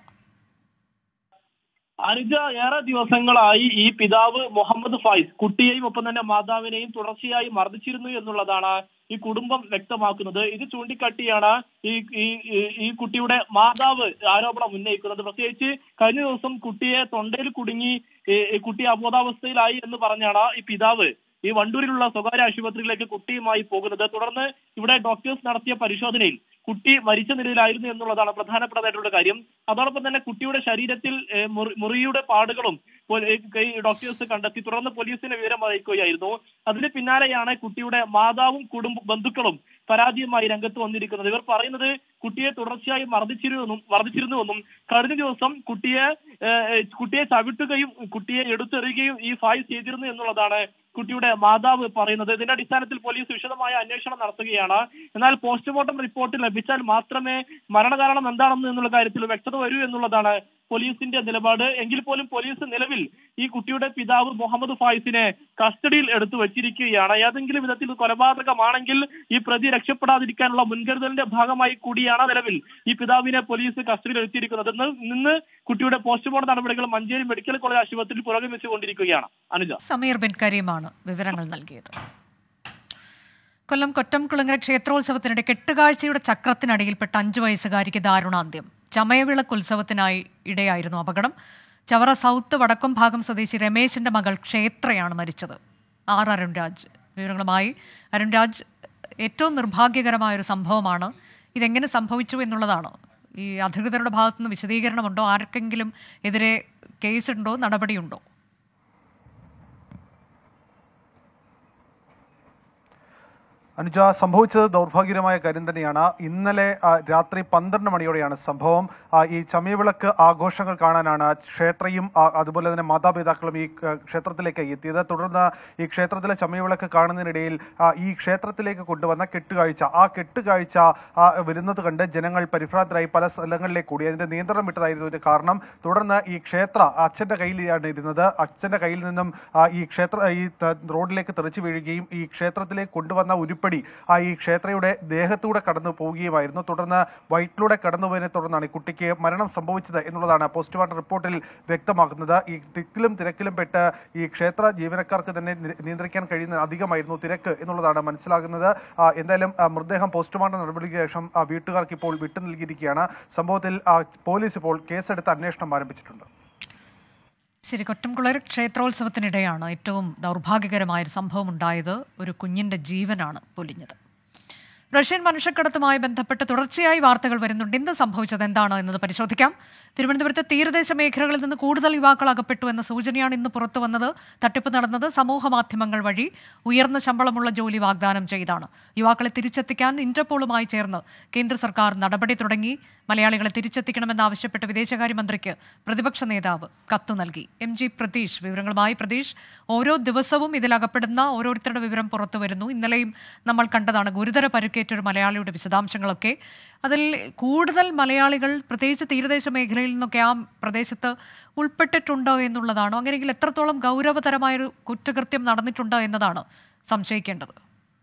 അനുജ ഏറെ ദിവസങ്ങളായി ഈ പിതാവ് മുഹമ്മദ് ഫായിസ് കുട്ടിയെയും ഒപ്പം തന്നെ മാതാവിനെയും തുടർച്ചയായി മർദ്ദിച്ചിരുന്നു എന്നുള്ളതാണ് ഈ കുടുംബം വ്യക്തമാക്കുന്നത് ഇത് ചൂണ്ടിക്കാട്ടിയാണ് ഈ ഈ ഈ- ഈ കുട്ടിയുടെ മാതാവ് ആരോപണം ഉന്നയിക്കുന്നത് പ്രത്യേകിച്ച് കഴിഞ്ഞ ദിവസം കുട്ടിയെ തൊണ്ടയിൽ കുടുങ്ങി ഈ ഈ കുട്ടി അബോധാവസ്ഥയിലായി എന്ന് പറഞ്ഞാണ് ഈ പിതാവ് ഈ വണ്ടൂരിലുള്ള സ്വകാര്യ ആശുപത്രിയിലേക്ക് കുട്ടിയുമായി പോകുന്നത് തുടർന്ന് ഇവിടെ ഡോക്ടേഴ്സ് നടത്തിയ പരിശോധനയിൽ കുട്ടി മരിച്ച നിലയിലായിരുന്നു എന്നുള്ളതാണ് പ്രധാനപ്പെട്ടതായിട്ടുള്ള കാര്യം അതോടൊപ്പം തന്നെ കുട്ടിയുടെ ശരീരത്തിൽ ഏഹ്, മുറി- മുറിയുടെ പാടുകളും പോ- ഏഹ്, ഈ ഡോക്ടേഴ്സ് കണ്ടെത്തി തുടർന്ന് പോലീസിനെ വിവരം അറിയിക്കുകയായിരുന്നു അതിന് പിന്നാലെയാണ് കുട്ടിയുടെ മാതാവും കുടുംബ ബന്ധുക്കളും പരാതിയുമായി രംഗത്ത് വന്നിരിക്കുന്നത് ഇവർ പറയുന്നത് കുട്ടിയെ തുടർച്ചയായി മർദ്ദിച്ചിരുന്നെന്നും മർദ്ദിച്ചിരുന്നുവെന്നും കഴിഞ്ഞ ദിവസം കുട്ടിയെ ഏഹ്, കുട്ടിയെ ചവിട്ടുകയും കുട്ടിയെ എടുത്തെറിയുകയും ഈ ഫായ് ചെയ്തിരുന്നു എന്നുള്ളതാണ് കുട്ടിയുടെ മാതാവ് പറയുന്നത് ഇതിന്റെ അടിസ്ഥാനത്തിൽ പോലീസ് വിശദമായ അന്വേഷണം നടത്തുകയാണ് എന്നാൽ പോസ്റ്റ്മോർട്ടം റിപ്പോർട്ട് ലഭിച്ചാൽ മാത്രമേ മരണകാരണം എന്താണെന്ന് എന്നുള്ള കാര്യത്തിൽ വ്യക്തത വരൂ എന്നുള്ളതാണ് പോലീസിന്റെ നിലപാട് എങ്കിൽ പോലും പോലീസ് നിലവിൽ ഈ കുട്ടിയുടെ പിതാവ് മുഹമ്മദ് ഫായിസിനെ കസ്റ്റഡിയിൽ എടുത്തു വച്ചിരിക്കുകയാണ് ഏതെങ്കിലും വിധത്തിൽ കൊലപാതകമാണെങ്കിൽ ഈ പ്രതി രക്ഷപ്പെടാതിരിക്കാനുള്ള മുൻകരുതലിന്റെ ഭാഗമായി കൂടിയാണ് നിലവിൽ ഈ പിതാവിനെ പോലീസ് കസ്റ്റഡിയിൽ എടുത്തിരിക്കുന്നത് ഇന്ന് നിന്ന് കുട്ടിയുടെ പോസ്റ്റ്മോർട്ടം നടപടികൾ മഞ്ചേരി മെഡിക്കൽ കോളേജ് ആശുപത്രിയിൽ പുരോഗമിച്ചുകൊണ്ടിരിക്കുകയാണ് അനുജ സമീർ ബിൻ കരീമാണ് വിവരങ്ങൾ നൽകിയത് കൊല്ലം കൊറ്റംകുളങ്ങര ക്ഷേത്രോത്സവത്തിനിടെ കെട്ടുകാഴ്ചയുടെ ചക്രത്തിനടിയിൽപ്പെട്ട അഞ്ചു വയസ്സുകാരിക്ക് ദാരുണാന്ത്യം ചമയവിളക്ക് ഉത്സവത്തിനായി ഇടയായിരുന്നു അപകടം ചവറ സൗത്ത് വടക്കം ഭാഗം സ്വദേശി രമേശിന്റെ മകൾ ക്ഷേത്രയാണ് മരിച്ചത് ആർ അരുൺരാജ് വിവരങ്ങളുമായി അരുൺരാജ് ഏറ്റവും നിർഭാഗ്യകരമായ ഒരു സംഭവമാണ് ഇതെങ്ങനെ സംഭവിച്ചു എന്നുള്ളതാണ് ഈ അധികൃതരുടെ ഭാഗത്തുനിന്ന് വിശദീകരണമുണ്ടോ ആർക്കെങ്കിലും എതിരെ കേസുണ്ടോ നടപടിയുണ്ടോ അനുജ സംഭവിച്ചത് ദൗർഭാഗ്യകരമായ കാര്യം തന്നെയാണ് ഇന്നലെ ആ, രാത്രി പന്ത്രണ്ട് മണിയോടെയാണ് സംഭവം ആ, ഈ ചമയവിളക്ക് ആഘോഷങ്ങൾ കാണാനാണ് ക്ഷേത്രയും ആ, അതുപോലെ തന്നെ മാതാപിതാക്കളും ഈ ആ, ക്ഷേത്രത്തിലേക്ക് എത്തിയത് തുടർന്ന് ഈ ക്ഷേത്രത്തിലെ ചമയവിളക്ക് കാണുന്നതിനിടയിൽ ആ, ഈ ക്ഷേത്രത്തിലേക്ക് കൊണ്ടുവന്ന കെട്ടുകാഴ്ച ആ കെട്ടുകാഴ്ച ആ, വരുന്നത് കണ്ട് ജനങ്ങൾ പരിഭ്രാന്തരായി പല സ്ഥലങ്ങളിലേക്ക് കൂടി അതിന്റെ നിയന്ത്രണം വിട്ടതായിരുന്നു ഇതിന് കാരണം തുടർന്ന് ഈ ക്ഷേത്ര അച്ഛന്റെ കയ്യിലാണ് ഇരുന്നത് അച്ഛന്റെ കയ്യിൽ നിന്നും ആ, ഈ ക്ഷേത്ര ഈ ത- റോഡിലേക്ക് തെറിച്ചു വീഴുകയും ഈ ക്ഷേത്രത്തിലേക്ക് കൊണ്ടുവന്ന ഉരുപ്പടി ആ ഈ ക്ഷേത്രയുടെ ദേഹത്തൂടെ കടന്നു പോവുകയുമായിരുന്നു തുടർന്ന് വയറ്റിലൂടെ കടന്നുപോയതിനെ തുടർന്നാണ് ഈ കുട്ടിക്ക് മരണം സംഭവിച്ചത് എന്നുള്ളതാണ് പോസ്റ്റ്മോർട്ടം റിപ്പോർട്ടിൽ വ്യക്തമാക്കുന്നത് ഈ തിക്കിലും തിരക്കിലും പെട്ട് ഈ ക്ഷേത്ര ജീവനക്കാർക്ക് തന്നെ നി- നിയന്ത്രിക്കാൻ കഴിയുന്ന അധികമായിരുന്നു തിരക്ക് എന്നുള്ളതാണ് മനസ്സിലാകുന്നത് ആ, എന്തായാലും ആ, മൃതദേഹം പോസ്റ്റ്മോർട്ടം നടപടിക്ക് ശേഷം ആ, വീട്ടുകാർക്ക് ഇപ്പോൾ വിട്ടു നൽകിയിരിക്കുകയാണ് സംഭവത്തിൽ ആ, പോലീസ് ഇപ്പോൾ കേസെടുത്ത് അന്വേഷണം ആരംഭിച്ചിട്ടുണ്ട് ശരി കൊറ്റംകുളർ ക്ഷേത്രോത്സവത്തിനിടെയാണ് ഏറ്റവും ദൗർഭാഗ്യകരമായൊരു സംഭവം ഉണ്ടായത് ഒരു കുഞ്ഞിന്റെ ജീവനാണ് പൊലിഞ്ഞത് റഷ്യൻ മനുഷ്യക്കടത്തുമായി ബന്ധപ്പെട്ട് തുടർച്ചയായി വാർത്തകൾ വരുന്നുണ്ട് ഇന്ന് സംഭവിച്ചത് എന്താണ് എന്നത് പരിശോധിക്കാം തിരുവനന്തപുരത്തെ തീരദേശ മേഖലകളിൽ നിന്ന് കൂടുതൽ യുവാക്കൾ അകപ്പെട്ടു എന്ന സൂചനയാണ് ഇന്ന് പുറത്തു വന്നത് തട്ടിപ്പ് നടന്നത് സമൂഹ മാധ്യമങ്ങൾ വഴി ഉയർന്ന ശമ്പളമുള്ള ജോലി വാഗ്ദാനം ചെയ്താണ് യുവാക്കളെ തിരിച്ചെത്തിക്കാൻ ഇന്റർപോളുമായി ചേർന്ന് കേന്ദ്ര സർക്കാർ നടപടി തുടങ്ങി മലയാളികളെ തിരിച്ചെത്തിക്കണമെന്നാവശ്യപ്പെട്ട് വിദേശകാര്യമന്ത്രിക്ക് പ്രതിപക്ഷ നേതാവ് കത്തു നൽകി എം ജി പ്രതീഷ് വിവരങ്ങളുമായി പ്രതീഷ് ഓരോ ദിവസവും ഇതിലകപ്പെടുന്ന ഓരോരുത്തരുടെ വിവരം പുറത്തു വരുന്നു ഇന്നലെയും നമ്മൾ കണ്ടതാണ് ഗുരുതര പരുക്കേറ്റ ഒരു മലയാളിയുടെ വിശദാംശങ്ങളൊക്കെ അതിൽ കൂടുതൽ മലയാളികൾ പ്രത്യേകിച്ച് തീരദേശ മേഖലയിൽ നിന്നൊക്കെ ആ പ്രദേശത്ത് ഉൾപ്പെട്ടിട്ടുണ്ടോ എന്നുള്ളതാണോ അങ്ങനെയെങ്കിൽ എത്രത്തോളം ഗൗരവതരമായൊരു കുറ്റകൃത്യം നടന്നിട്ടുണ്ട് എന്നതാണ് സംശയിക്കേണ്ടത്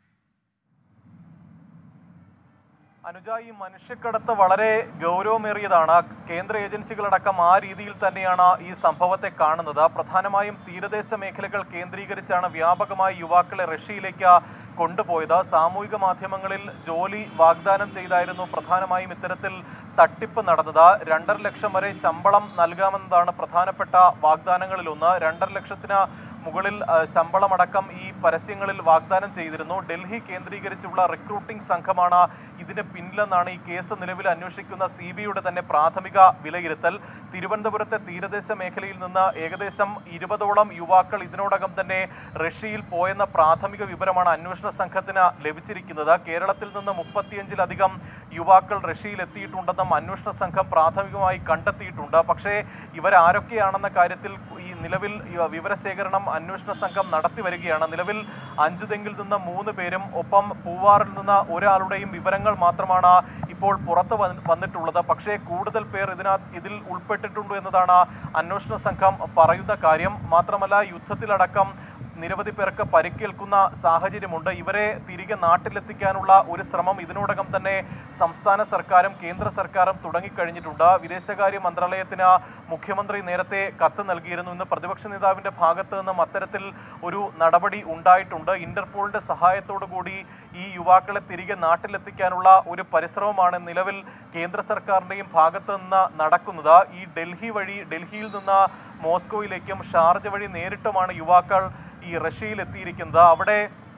അനുജ ഈ മനുഷ്യക്കടത്ത് വളരെ ഗൗരവമേറിയതാണ് കേന്ദ്ര ഏജൻസികളടക്കം ആ രീതിയിൽ തന്നെയാണ് ഈ സംഭവത്തെ കാണുന്നത് പ്രധാനമായും തീരദേശ മേഖലകൾ കേന്ദ്രീകരിച്ചാണ് വ്യാപകമായി യുവാക്കളെ റഷ്യയിലേക്ക് കൊണ്ടുപോയത് സാമൂഹിക മാധ്യമങ്ങളിൽ ജോലി വാഗ്ദാനം ചെയ്തായിരുന്നു പ്രധാനമായും ഇത്തരത്തിൽ തട്ടിപ്പ് നടന്നത് രണ്ടര ലക്ഷം വരെ ശമ്പളം നൽകാമെന്നതാണ് പ്രധാനപ്പെട്ട വാഗ്ദാനങ്ങളിലൊന്ന് രണ്ടര ലക്ഷത്തിന് മുകളിൽ ആ, ശമ്പളമടക്കം ഈ പരസ്യങ്ങളിൽ വാഗ്ദാനം ചെയ്തിരുന്നു ഡൽഹി കേന്ദ്രീകരിച്ചുള്ള റിക്രൂട്ടിംഗ് സംഘമാണ് ഇതിന് പിന്നിലെന്നാണ് ഈ കേസ് നിലവിൽ അന്വേഷിക്കുന്ന സി ബിയുടെ തന്നെ പ്രാഥമിക വിലയിരുത്തൽ തിരുവനന്തപുരത്തെ തീരദേശ മേഖലയിൽ നിന്ന് ഏകദേശം ഇരുപതോളം യുവാക്കൾ ഇതിനോടകം തന്നെ റഷ്യയിൽ പോയെന്ന പ്രാഥമിക വിവരമാണ് അന്വേഷണ സംഘത്തിന് ലഭിച്ചിരിക്കുന്നത് കേരളത്തിൽ നിന്ന് മുപ്പത്തിയഞ്ചിലധികം യുവാക്കൾ റഷ്യയിൽ എത്തിയിട്ടുണ്ടെന്നും അന്വേഷണ സംഘം പ്രാഥമികമായി കണ്ടെത്തിയിട്ടുണ്ട് പക്ഷേ ഇവരാരൊക്കെയാണെന്ന കാര്യത്തിൽ ഈ നിലവിൽ ഈ വിവരശേഖരണം അന്വേഷണ സംഘം നടത്തി വരികയാണ് നിലവിൽ അഞ്ചുതെങ്കിൽ നിന്ന് മൂന്ന് പേരും ഒപ്പം പൂവാറിൽ നിന്ന് ഒരാളുടെയും വിവരങ്ങൾ മാത്രമാണ് ഇപ്പോൾ പുറത്ത് വന്ന് വന്നിട്ടുള്ളത് പക്ഷേ കൂടുതൽ പേർ ഇതിനകത്ത് ഇതിൽ ഉൾപ്പെട്ടിട്ടുണ്ട് എന്നതാണ് അന്വേഷണ സംഘം പറയുന്ന കാര്യം മാത്രമല്ല യുദ്ധത്തിലടക്കം നിരവധി പേർക്ക് പരിക്കേൽക്കുന്ന സാഹചര്യമുണ്ട് ഇവരെ തിരികെ നാട്ടിലെത്തിക്കാനുള്ള ഒരു ശ്രമം ഇതിനോടകം തന്നെ സംസ്ഥാന സർക്കാരും കേന്ദ്ര സർക്കാരും തുടങ്ങിക്കഴിഞ്ഞിട്ടുണ്ട് വിദേശകാര്യ മന്ത്രാലയത്തിന് മുഖ്യമന്ത്രി നേരത്തെ കത്ത് നൽകിയിരുന്നു ഇന്ന് പ്രതിപക്ഷ നേതാവിന്റെ ഭാഗത്ത് നിന്നും അത്തരത്തിൽ ഒരു നടപടി ഉണ്ടായിട്ടുണ്ട് ഇന്റർപോളിന്റെ സഹായത്തോടു കൂടി ഈ യുവാക്കളെ തിരികെ നാട്ടിലെത്തിക്കാനുള്ള ഒരു പരിശ്രമമാണ് നിലവിൽ കേന്ദ്ര സർക്കാരിന്റെയും ഭാഗത്ത് നിന്ന് നടക്കുന്നത് ഈ ഡൽഹി വഴി ഡൽഹിയിൽ നിന്ന് മോസ്കോയിലേക്കും ഷാർജ വഴി നേരിട്ടുമാണ് യുവാക്കൾ ഈ റഷ്യയിൽ എത്തിയിരിക്കുന്നത് അവിടെ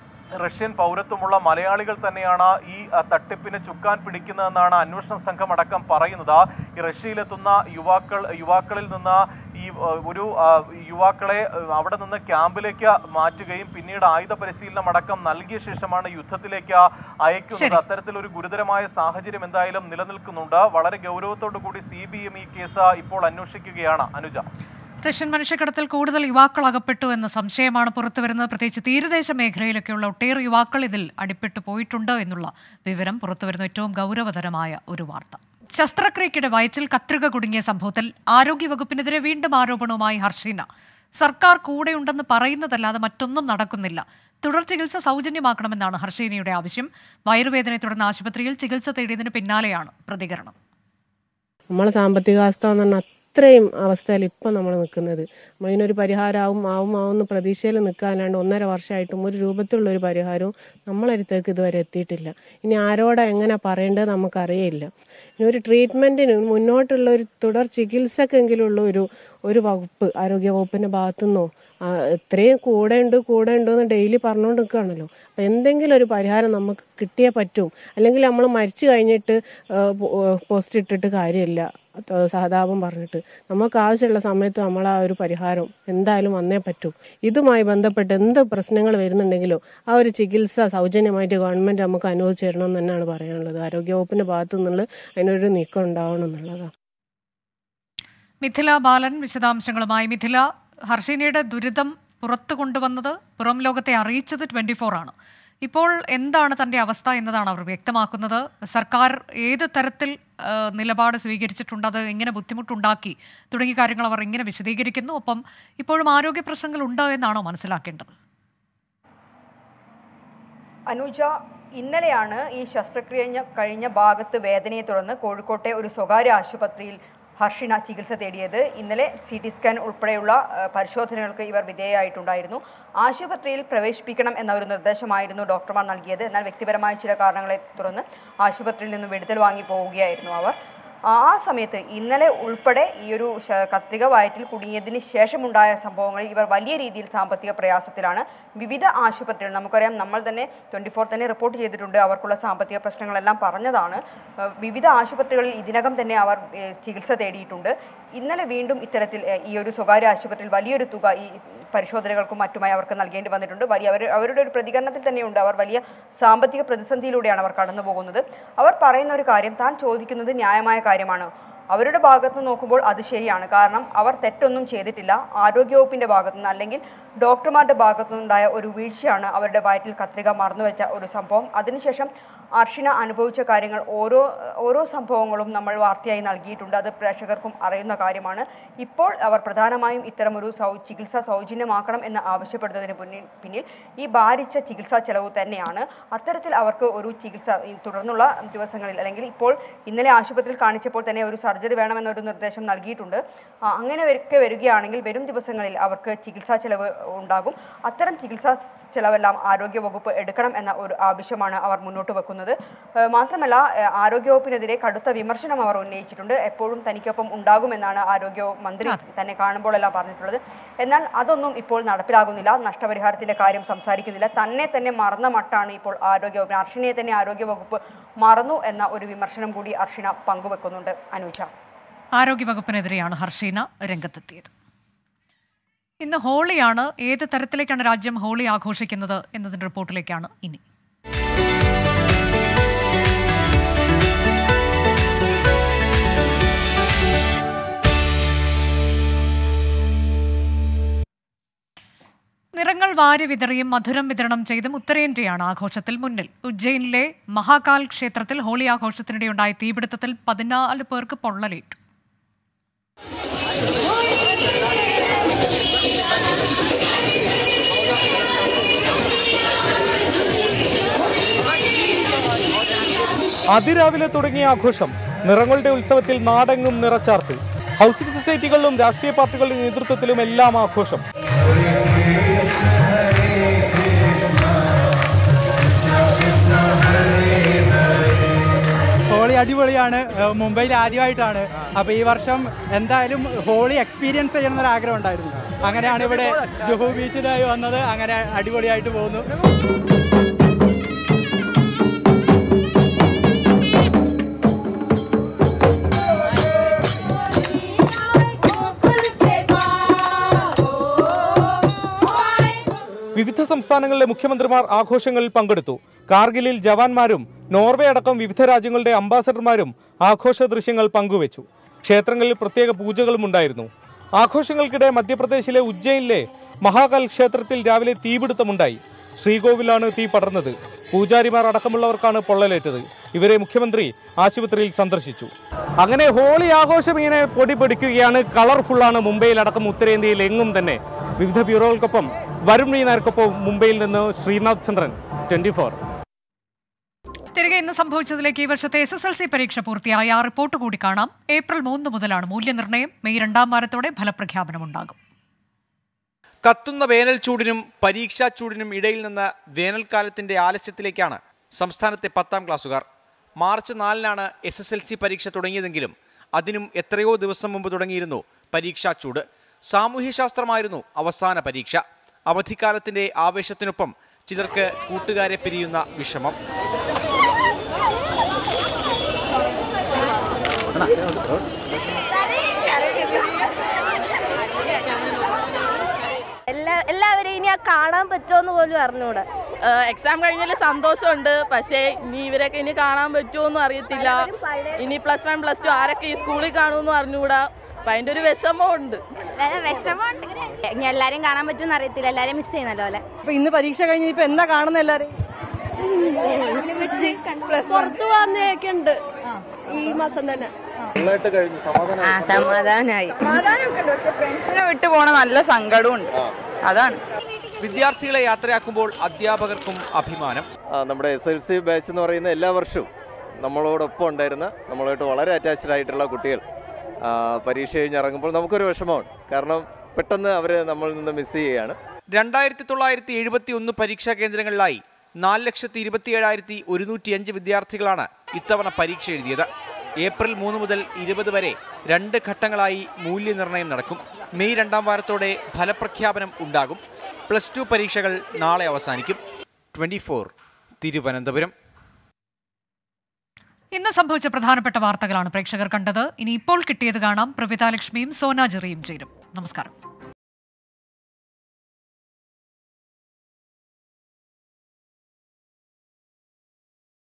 റഷ്യൻ പൗരത്വമുള്ള മലയാളികൾ തന്നെയാണ് ഈ അഹ്, തട്ടിപ്പിന് ചുക്കാൻ പിടിക്കുന്നതെന്നാണ് അന്വേഷണ സംഘം അടക്കം പറയുന്നത് ഈ റഷ്യയിലെത്തുന്ന യുവാക്കൾ യുവാക്കളിൽ നിന്ന് ഈ അഹ്, ഒരു അഹ്, യുവാക്കളെ അഹ്, അവിടെ നിന്ന് ക്യാമ്പിലേക്ക് മാറ്റുകയും പിന്നീട് ആയുധ പരിശീലനം അടക്കം നൽകിയ ശേഷമാണ് യുദ്ധത്തിലേക്ക് അയക്കുന്നത് അത്തരത്തിലൊരു ഗുരുതരമായ സാഹചര്യം എന്തായാലും നിലനിൽക്കുന്നുണ്ട് വളരെ ഗൗരവത്തോടു കൂടി സി ബി എം ഈ കേസ് ഇപ്പോൾ അന്വേഷിക്കുകയാണ് അനുജ റഷ്യൻ മനുഷ്യക്കടത്തിൽ കൂടുതൽ യുവാക്കൾ അകപ്പെട്ടു എന്ന സംശയമാണ് പുറത്തുവരുന്നത് പ്രത്യേകിച്ച് തീരദേശ മേഖലയിലൊക്കെയുള്ള ഒട്ടേറെ യുവാക്കൾ ഇതിൽ അടിപ്പെട്ടു പോയിട്ടുണ്ട് എന്നുള്ള വിവരം പുറത്തുവരുന്ന ഏറ്റവും ഗൗരവതരമായ ഒരു വാർത്ത ശസ്ത്രക്രിയക്കിടെ വയറ്റിൽ കത്രിക കുടുങ്ങിയ സംഭവത്തിൽ ആരോഗ്യവകുപ്പിനെതിരെ വീണ്ടും ആരോപണവുമായി ഹർഷീന സർക്കാർ കൂടെയുണ്ടെന്ന് പറയുന്നതല്ലാതെ മറ്റൊന്നും നടക്കുന്നില്ല തുടർ ചികിത്സ സൗജന്യമാക്കണമെന്നാണ് ഹർഷീനയുടെ ആവശ്യം വയറുവേദനയെ തുടർന്ന് ആശുപത്രിയിൽ ചികിത്സ തേടിയതിന് പിന്നാലെയാണ് പ്രതികരണം നമ്മളെ സാമ്പത്തിക അവസ്ഥ എന്ന് പറഞ്ഞാൽ അത്രയും അവസ്ഥയിൽ ഇപ്പം നമ്മൾ നിൽക്കുന്നത് നമ്മളിതിനൊരു പരിഹാരമാവും ആവും ആവും എന്ന് പ്രതീക്ഷയിൽ നിൽക്കാനാണ്ട് ഒന്നര വർഷമായിട്ടും ഒരു രൂപത്തിലുള്ള ഒരു പരിഹാരവും നമ്മളടുത്തേക്ക് ഇതുവരെ എത്തിയിട്ടില്ല ഇനി ആരോടാ എങ്ങനെ പറയേണ്ടത് നമുക്കറിയില്ല ഇനി ഒരു ട്രീറ്റ്മെൻറ്റിന് മുന്നോട്ടുള്ള ഒരു തുടർ ചികിത്സക്കെങ്കിലുള്ള ഒരു ഒരു വകുപ്പ് ആരോഗ്യ വകുപ്പിൻ്റെ ഭാഗത്തുനിന്നോ ആ, ഇത്രയും കൂടെ ഉണ്ട് കൂടെ ഉണ്ട് എന്ന് ഡെയിലി പറഞ്ഞുകൊണ്ട് നിൽക്കുകയാണല്ലോ അപ്പം എന്തെങ്കിലും ഒരു പരിഹാരം നമുക്ക് കിട്ടിയേ പറ്റും അല്ലെങ്കിൽ നമ്മൾ മരിച്ചു കഴിഞ്ഞിട്ട് പോസ്റ്റ് ഇട്ടിട്ട് കാര്യമില്ല അത് സഹതാപം പറഞ്ഞിട്ട് നമുക്ക് ആവശ്യമുള്ള സമയത്ത് നമ്മൾ ആ ഒരു പരിഹാരം എന്തായാലും വന്നേ പറ്റൂ ഇതുമായി ബന്ധപ്പെട്ട് എന്ത് പ്രശ്നങ്ങൾ വരുന്നുണ്ടെങ്കിലോ ആ ഒരു ചികിത്സ സൗജന്യമായിട്ട് ഗവൺമെൻറ് നമുക്ക് അനുവദിച്ചു തരണം എന്ന് തന്നെയാണ് പറയാനുള്ളത് ആരോഗ്യവകുപ്പിൻ്റെ ഭാഗത്തു നിന്നുള്ള അതിനൊരു നീക്കം ഉണ്ടാവണം എന്നുള്ളതാണ് മിഥില ബാലൻ വിശദാംശങ്ങളുമായി മിഥില ഹർഷിനിയുടെ ദുരിതം പുറത്തു കൊണ്ടുവന്നത് പുറം ലോകത്തെ അറിയിച്ചത് ട്വന്റി ഫോർ ആണ് ഇപ്പോൾ എന്താണ് തന്റെ അവസ്ഥ എന്നതാണ് അവർ വ്യക്തമാക്കുന്നത് സർക്കാർ ഏത് തരത്തിൽ ആ, നിലപാട് സ്വീകരിച്ചിട്ടുണ്ട് അത് എങ്ങനെ ബുദ്ധിമുട്ടുണ്ടാക്കി തുടങ്ങിയ കാര്യങ്ങൾ അവർ ഇങ്ങനെ വിശദീകരിക്കുന്നു ഒപ്പം ഇപ്പോഴും ആരോഗ്യ പ്രശ്നങ്ങൾ ഉണ്ട് എന്നാണോ മനസ്സിലാക്കേണ്ടത് അനുജ ഇന്നലെയാണ് ഈ ശസ്ത്രക്രിയ കഴിഞ്ഞ- കഴിഞ്ഞ ഭാഗത്ത് വേദനയെ തുടർന്ന് കോഴിക്കോട്ടെ ഒരു സ്വകാര്യ ആശുപത്രിയിൽ ഹർഷിന ചികിത്സ തേടിയത് ഇന്നലെ സി ടി സ്കാൻ ഉൾപ്പെടെയുള്ള ആ, പരിശോധനകൾക്ക് ഇവർ വിധേയമായിട്ടുണ്ടായിരുന്നു ആശുപത്രിയിൽ പ്രവേശിപ്പിക്കണം എന്ന ഒരു നിർദ്ദേശമായിരുന്നു ഡോക്ടർമാർ നൽകിയത് എന്നാൽ വ്യക്തിപരമായ ചില കാരണങ്ങളെ തുടർന്ന് ആശുപത്രിയിൽ നിന്ന് വിടുതൽ വാങ്ങി പോവുകയായിരുന്നു അവർ ആ സമയത്ത് ഇന്നലെ ഉൾപ്പെടെ ഈ ഒരു ശ- കത്രിക വയറ്റിൽ കുടുങ്ങിയതിന് ശേഷമുണ്ടായ സംഭവങ്ങളിൽ ഇവർ വലിയ രീതിയിൽ സാമ്പത്തിക പ്രയാസത്തിലാണ് വിവിധ ആശുപത്രികൾ നമുക്കറിയാം നമ്മൾ തന്നെ ട്വൻറ്റി ഫോർ തന്നെ റിപ്പോർട്ട് ചെയ്തിട്ടുണ്ട് അവർക്കുള്ള സാമ്പത്തിക പ്രശ്നങ്ങളെല്ലാം പറഞ്ഞതാണ് ഏഹ് വിവിധ ആശുപത്രികളിൽ ഇതിനകം തന്നെ അവർ ഏഹ് ചികിത്സ തേടിയിട്ടുണ്ട് ഇന്നലെ വീണ്ടും ഇത്തരത്തിൽ ഏഹ് ഈ ഒരു സ്വകാര്യ ആശുപത്രിയിൽ വലിയൊരു തുക ഈ പരിശോധനകൾക്കും മറ്റുമായി അവർക്ക് നൽകേണ്ടി വന്നിട്ടുണ്ട് വലിയ അവർ അവരുടെ ഒരു പ്രതികരണത്തിൽ തന്നെയുണ്ട് അവർ വലിയ സാമ്പത്തിക പ്രതിസന്ധിയിലൂടെയാണ് അവർ കടന്നു പോകുന്നത് അവർ പറയുന്ന ഒരു കാര്യം താൻ ചോദിക്കുന്നത് ന്യായമായ കാര്യമാണ് അവരുടെ ഭാഗത്ത് നിന്ന് നോക്കുമ്പോൾ അത് ശരിയാണ് കാരണം അവർ തെറ്റൊന്നും ചെയ്തിട്ടില്ല ആരോഗ്യവകുപ്പിന്റെ ഭാഗത്തു നിന്ന് അല്ലെങ്കിൽ ഡോക്ടർമാരുടെ ഭാഗത്തു നിന്നുണ്ടായ ഒരു വീഴ്ചയാണ് അവരുടെ വയറ്റിൽ കത്രിക മറന്നുവെച്ച ഒരു സംഭവം അതിനുശേഷം അർഷിന അനുഭവിച്ച കാര്യങ്ങൾ ഓരോ ഓരോ സംഭവങ്ങളും നമ്മൾ വാർത്തയായി നൽകിയിട്ടുണ്ട് അത് പ്രേക്ഷകർക്കും അറിയുന്ന കാര്യമാണ് ഇപ്പോൾ അവർ പ്രധാനമായും ഇത്തരം ഒരു സൗ ചികിത്സ സൗജന്യമാക്കണം എന്ന് ആവശ്യപ്പെടുന്നതിന് പിന്നിൽ പിന്നിൽ ഈ ഭാരിച്ച ചികിത്സാ ചെലവ് തന്നെയാണ് അത്തരത്തിൽ അവർക്ക് ഒരു ചികിത്സ ഈ തുടർന്നുള്ള ദിവസങ്ങളിൽ അല്ലെങ്കിൽ ഇപ്പോൾ ഇന്നലെ ആശുപത്രിയിൽ കാണിച്ചപ്പോൾ തന്നെ ഒരു സർജറി വേണമെന്നൊരു നിർദ്ദേശം നൽകിയിട്ടുണ്ട് ആ, അങ്ങനെ ഒക്കെ വരികയാണെങ്കിൽ വരും ദിവസങ്ങളിൽ അവർക്ക് ചികിത്സാ ചെലവ് ഉണ്ടാകും അത്തരം ചികിത്സാ ചെലവെല്ലാം ആരോഗ്യ വകുപ്പ് എടുക്കണം എന്ന ഒരു ആവശ്യമാണ് അവർ മുന്നോട്ട് വെക്കുന്നത് ഏഹ് മാത്രമല്ല ഏഹ് ആരോഗ്യവകുപ്പിനെതിരെ കടുത്ത വിമർശനം അവർ ഉന്നയിച്ചിട്ടുണ്ട് എപ്പോഴും തനിക്കൊപ്പം ഉണ്ടാകുമെന്നാണ് ആരോഗ്യ മന്ത്രി തന്നെ കാണുമ്പോഴെല്ലാം പറഞ്ഞിട്ടുള്ളത് എന്നാൽ അതൊന്നും ഇപ്പോൾ നടപ്പിലാകുന്നില്ല നഷ്ടപരിഹാരത്തിന്റെ കാര്യം സംസാരിക്കുന്നില്ല തന്നെ തന്നെ മറന്ന മട്ടാണ് ഇപ്പോൾ ആരോഗ്യവകുപ്പ് അർഷിനെ തന്നെ ആരോഗ്യവകുപ്പ് മറന്നു എന്ന ഒരു വിമർശനം കൂടി അർഷിന പങ്കുവെക്കുന്നുണ്ട് അനുജ ആരോഗ്യവകുപ്പിനെതിരെയാണ് ഹർഷീന രംഗത്തെത്തിയത് ഇന്ന് ഹോളിയാണ് ഏത് തരത്തിലേക്കാണ് രാജ്യം ഹോളി ആഘോഷിക്കുന്നത് എന്നതിന്റെ റിപ്പോർട്ടിലേക്കാണ് ഇനി നിറങ്ങൾ വാരി വിതറിയും മധുരം വിതരണം ചെയ്തും ഉത്തരേന്ത്യയാണ് ആഘോഷത്തിൽ മുന്നിൽ ഉജ്ജയിനിലെ മഹാകാൽ ക്ഷേത്രത്തിൽ ഹോളി ആഘോഷത്തിനിടെയുണ്ടായ തീപിടുത്തത്തിൽ പതിനാല് പേർക്ക് പൊള്ളലേറ്റു അതിരാവിലെ തുടങ്ങിയ ആഘോഷം നിറങ്ങളുടെ ഉത്സവത്തിൽ നാടെങ്ങും നിറച്ചാർത്ത് ഹൗസിംഗ് സൊസൈറ്റികളിലും രാഷ്ട്രീയ പാർട്ടികളുടെ നേതൃത്വത്തിലും എല്ലാം ആഘോഷം ഹോളി അടിപൊളിയാണ് ഏഹ് മുംബൈയിൽ ആദ്യമായിട്ടാണ് അപ്പോൾ ഈ വർഷം എന്തായാലും ഹോളി എക്സ്പീരിയൻസ് ചെയ്യണം എന്നൊരു ആഗ്രഹം ഉണ്ടായിരുന്നു അങ്ങനെയാണ് ഇവിടെ ജുഹു ബീച്ചിലായി വന്നത് അങ്ങനെ അടിപൊളിയായിട്ട് പോകുന്നു വിവിധ സംസ്ഥാനങ്ങളിലെ മുഖ്യമന്ത്രിമാർ ആഘോഷങ്ങളിൽ പങ്കെടുത്തു കാർഗിലിൽ ജവാന്മാരും നോർവേ അടക്കം വിവിധ രാജ്യങ്ങളുടെ അംബാസഡർമാരും ആഘോഷ ദൃശ്യങ്ങൾ പങ്കുവച്ചു ക്ഷേത്രങ്ങളിൽ പ്രത്യേക പൂജകളും ഉണ്ടായിരുന്നു ആഘോഷങ്ങൾക്കിടെ മധ്യപ്രദേശിലെ ഉജ്ജയിനിലെ മഹാകാൽ ക്ഷേത്രത്തിൽ രാവിലെ തീപിടുത്തമുണ്ടായി ശ്രീകോവിലാണ് തീ പടർന്നത് പൂജാരിമാർ അടക്കമുള്ളവർക്കാണ് പൊള്ളലേറ്റത് ഇവരെ മുഖ്യമന്ത്രി ആശുപത്രിയിൽ സന്ദർശിച്ചു അങ്ങനെ ഹോളി ആഘോഷം ഇങ്ങനെ പൊടി പൊടിക്കുകയാണ് കളർഫുള്ളാണ് മുംബൈയിൽ അടക്കം ഉത്തരേന്ത്യയിൽ എങ്ങും തന്നെ വിവിധ ബ്യൂറോകൾക്കൊപ്പം വരുൺ മീനാർക്കൊപ്പം മുംബൈയിൽ നിന്ന് ശ്രീനാഥ് ചന്ദ്രൻ ട്വന്റി തിരികെ ഇന്ന് സംഭവിച്ചതിലേക്ക് ഈ വർഷത്തെ എസ് എസ് എൽ സി പരീക്ഷ പൂർത്തിയായ ആ റിപ്പോർട്ട് കൂടി കാണാം ഏപ്രിൽ മൂന്ന് മുതലാണ് മൂല്യനിർണ്ണയം മെയ് രണ്ടാം വാരത്തോടെ ഫലപ്രഖ്യാപനമുണ്ടാകും കത്തുന്ന വേനൽ ചൂടിനും പരീക്ഷാ ചൂടിനും ഇടയിൽ നിന്ന് വേനൽക്കാലത്തിന്റെ ആലസ്യത്തിലേക്കാണ് സംസ്ഥാനത്തെ പത്താം ക്ലാസ്സുകാർ മാർച്ച് നാലിനാണ് എസ് എസ് എൽ സി പരീക്ഷ തുടങ്ങിയതെങ്കിലും അതിനും എത്രയോ ദിവസം മുമ്പ് തുടങ്ങിയിരുന്നു പരീക്ഷാ ചൂട് സാമൂഹ്യശാസ്ത്രമായിരുന്നു അവസാന പരീക്ഷ അവധിക്കാലത്തിന്റെ ആവേശത്തിനൊപ്പം ചിലർക്ക് കൂട്ടുകാരെ പിരിയുന്ന വിഷമം എല്ലാ എല്ലാവരെയും ഇനി ആ കാണാൻ പറ്റുമെന്ന് പോലും അറിഞ്ഞൂടാ എക്സാം കഴിഞ്ഞാൽ സന്തോഷമുണ്ട് പക്ഷേ ഇനി ഇവരൊക്കെ ഇനി കാണാൻ പറ്റുമോന്നും അറിയത്തില്ല ഇനി പ്ലസ് വൺ പ്ലസ് ടു ആരൊക്കെ ഈ സ്കൂളിൽ കാണുമെന്നും അറിഞ്ഞുകൂടാ അപ്പം അതിൻ്റെ ഒരു വിഷമമുണ്ട് വിഷമമുണ്ട് ഇനി എല്ലാരെയും കാണാൻ പറ്റുമെന്ന് അറിയത്തില്ല എല്ലാരെയും മിസ് ചെയ്യുന്നല്ലോ അല്ലെ അപ്പൊ ഇന്ന് പരീക്ഷ കഴിഞ്ഞ് ഇപ്പൊ എന്നാ കാണുന്ന എല്ലാരെയും പുറത്തു പോകുന്നതൊക്കെ ഉണ്ട് ഈ മാസം തന്നെ നന്നായിട്ട് കഴിഞ്ഞു സമാധാനം സമാധാനായി സമാധാനമൊക്കെ ഉണ്ട് പക്ഷെ ഫ്രണ്ട്സിനെ വിട്ടു പോണ നല്ല സങ്കടമുണ്ട് അതാണ് വിദ്യാർത്ഥികളെ യാത്രയാക്കുമ്പോൾ അധ്യാപകർക്കും അഭിമാനം ആ, നമ്മുടെ എസ് എൽ സി ബാച്ച് എന്ന് പറയുന്ന എല്ലാ വർഷവും നമ്മളോടൊപ്പം ഉണ്ടായിരുന്ന നമ്മളായിട്ട് വളരെ അറ്റാച്ച്ഡ് ആയിട്ടുള്ള കുട്ടികൾ ആ, പരീക്ഷ കഴിഞ്ഞ് ഇറങ്ങുമ്പോൾ നമുക്കൊരു വിഷമമാണ് കാരണം പെട്ടെന്ന് അവരെ നമ്മളിൽ നിന്ന് മിസ് ചെയ്യുകയാണ് രണ്ടായിരത്തി തൊള്ളായിരത്തി എഴുപത്തി ഒന്ന് പരീക്ഷാ കേന്ദ്രങ്ങളിലായി നാല് ലക്ഷത്തി ഇരുപത്തിയേഴായിരത്തി ഒരുന്നൂറ്റി അഞ്ച് വിദ്യാർത്ഥികളാണ് ഇത്തവണ പരീക്ഷ എഴുതിയത് ഏപ്രിൽ മൂന്ന് മുതൽ ഇരുപത് വരെ രണ്ട് ഘട്ടങ്ങളായി മൂല്യനിർണ്ണയം നടക്കും മെയ് രണ്ടാം വാരത്തോടെ ഫലപ്രഖ്യാപനം ഉണ്ടാകും പ്ലസ് ടു പരീക്ഷകൾ നാളെ അവസാനിക്കും ട്വന്റി തിരുവനന്തപുരം ഇന്ന് സംഭവിച്ച പ്രധാനപ്പെട്ട വാർത്തകളാണ് പ്രേക്ഷകർ കണ്ടത് ഇനി ഇപ്പോൾ കിട്ടിയത് കാണാം പ്രവിത ലക്ഷ്മിയും സോന ജെറിയും ചേരും നമസ്കാരം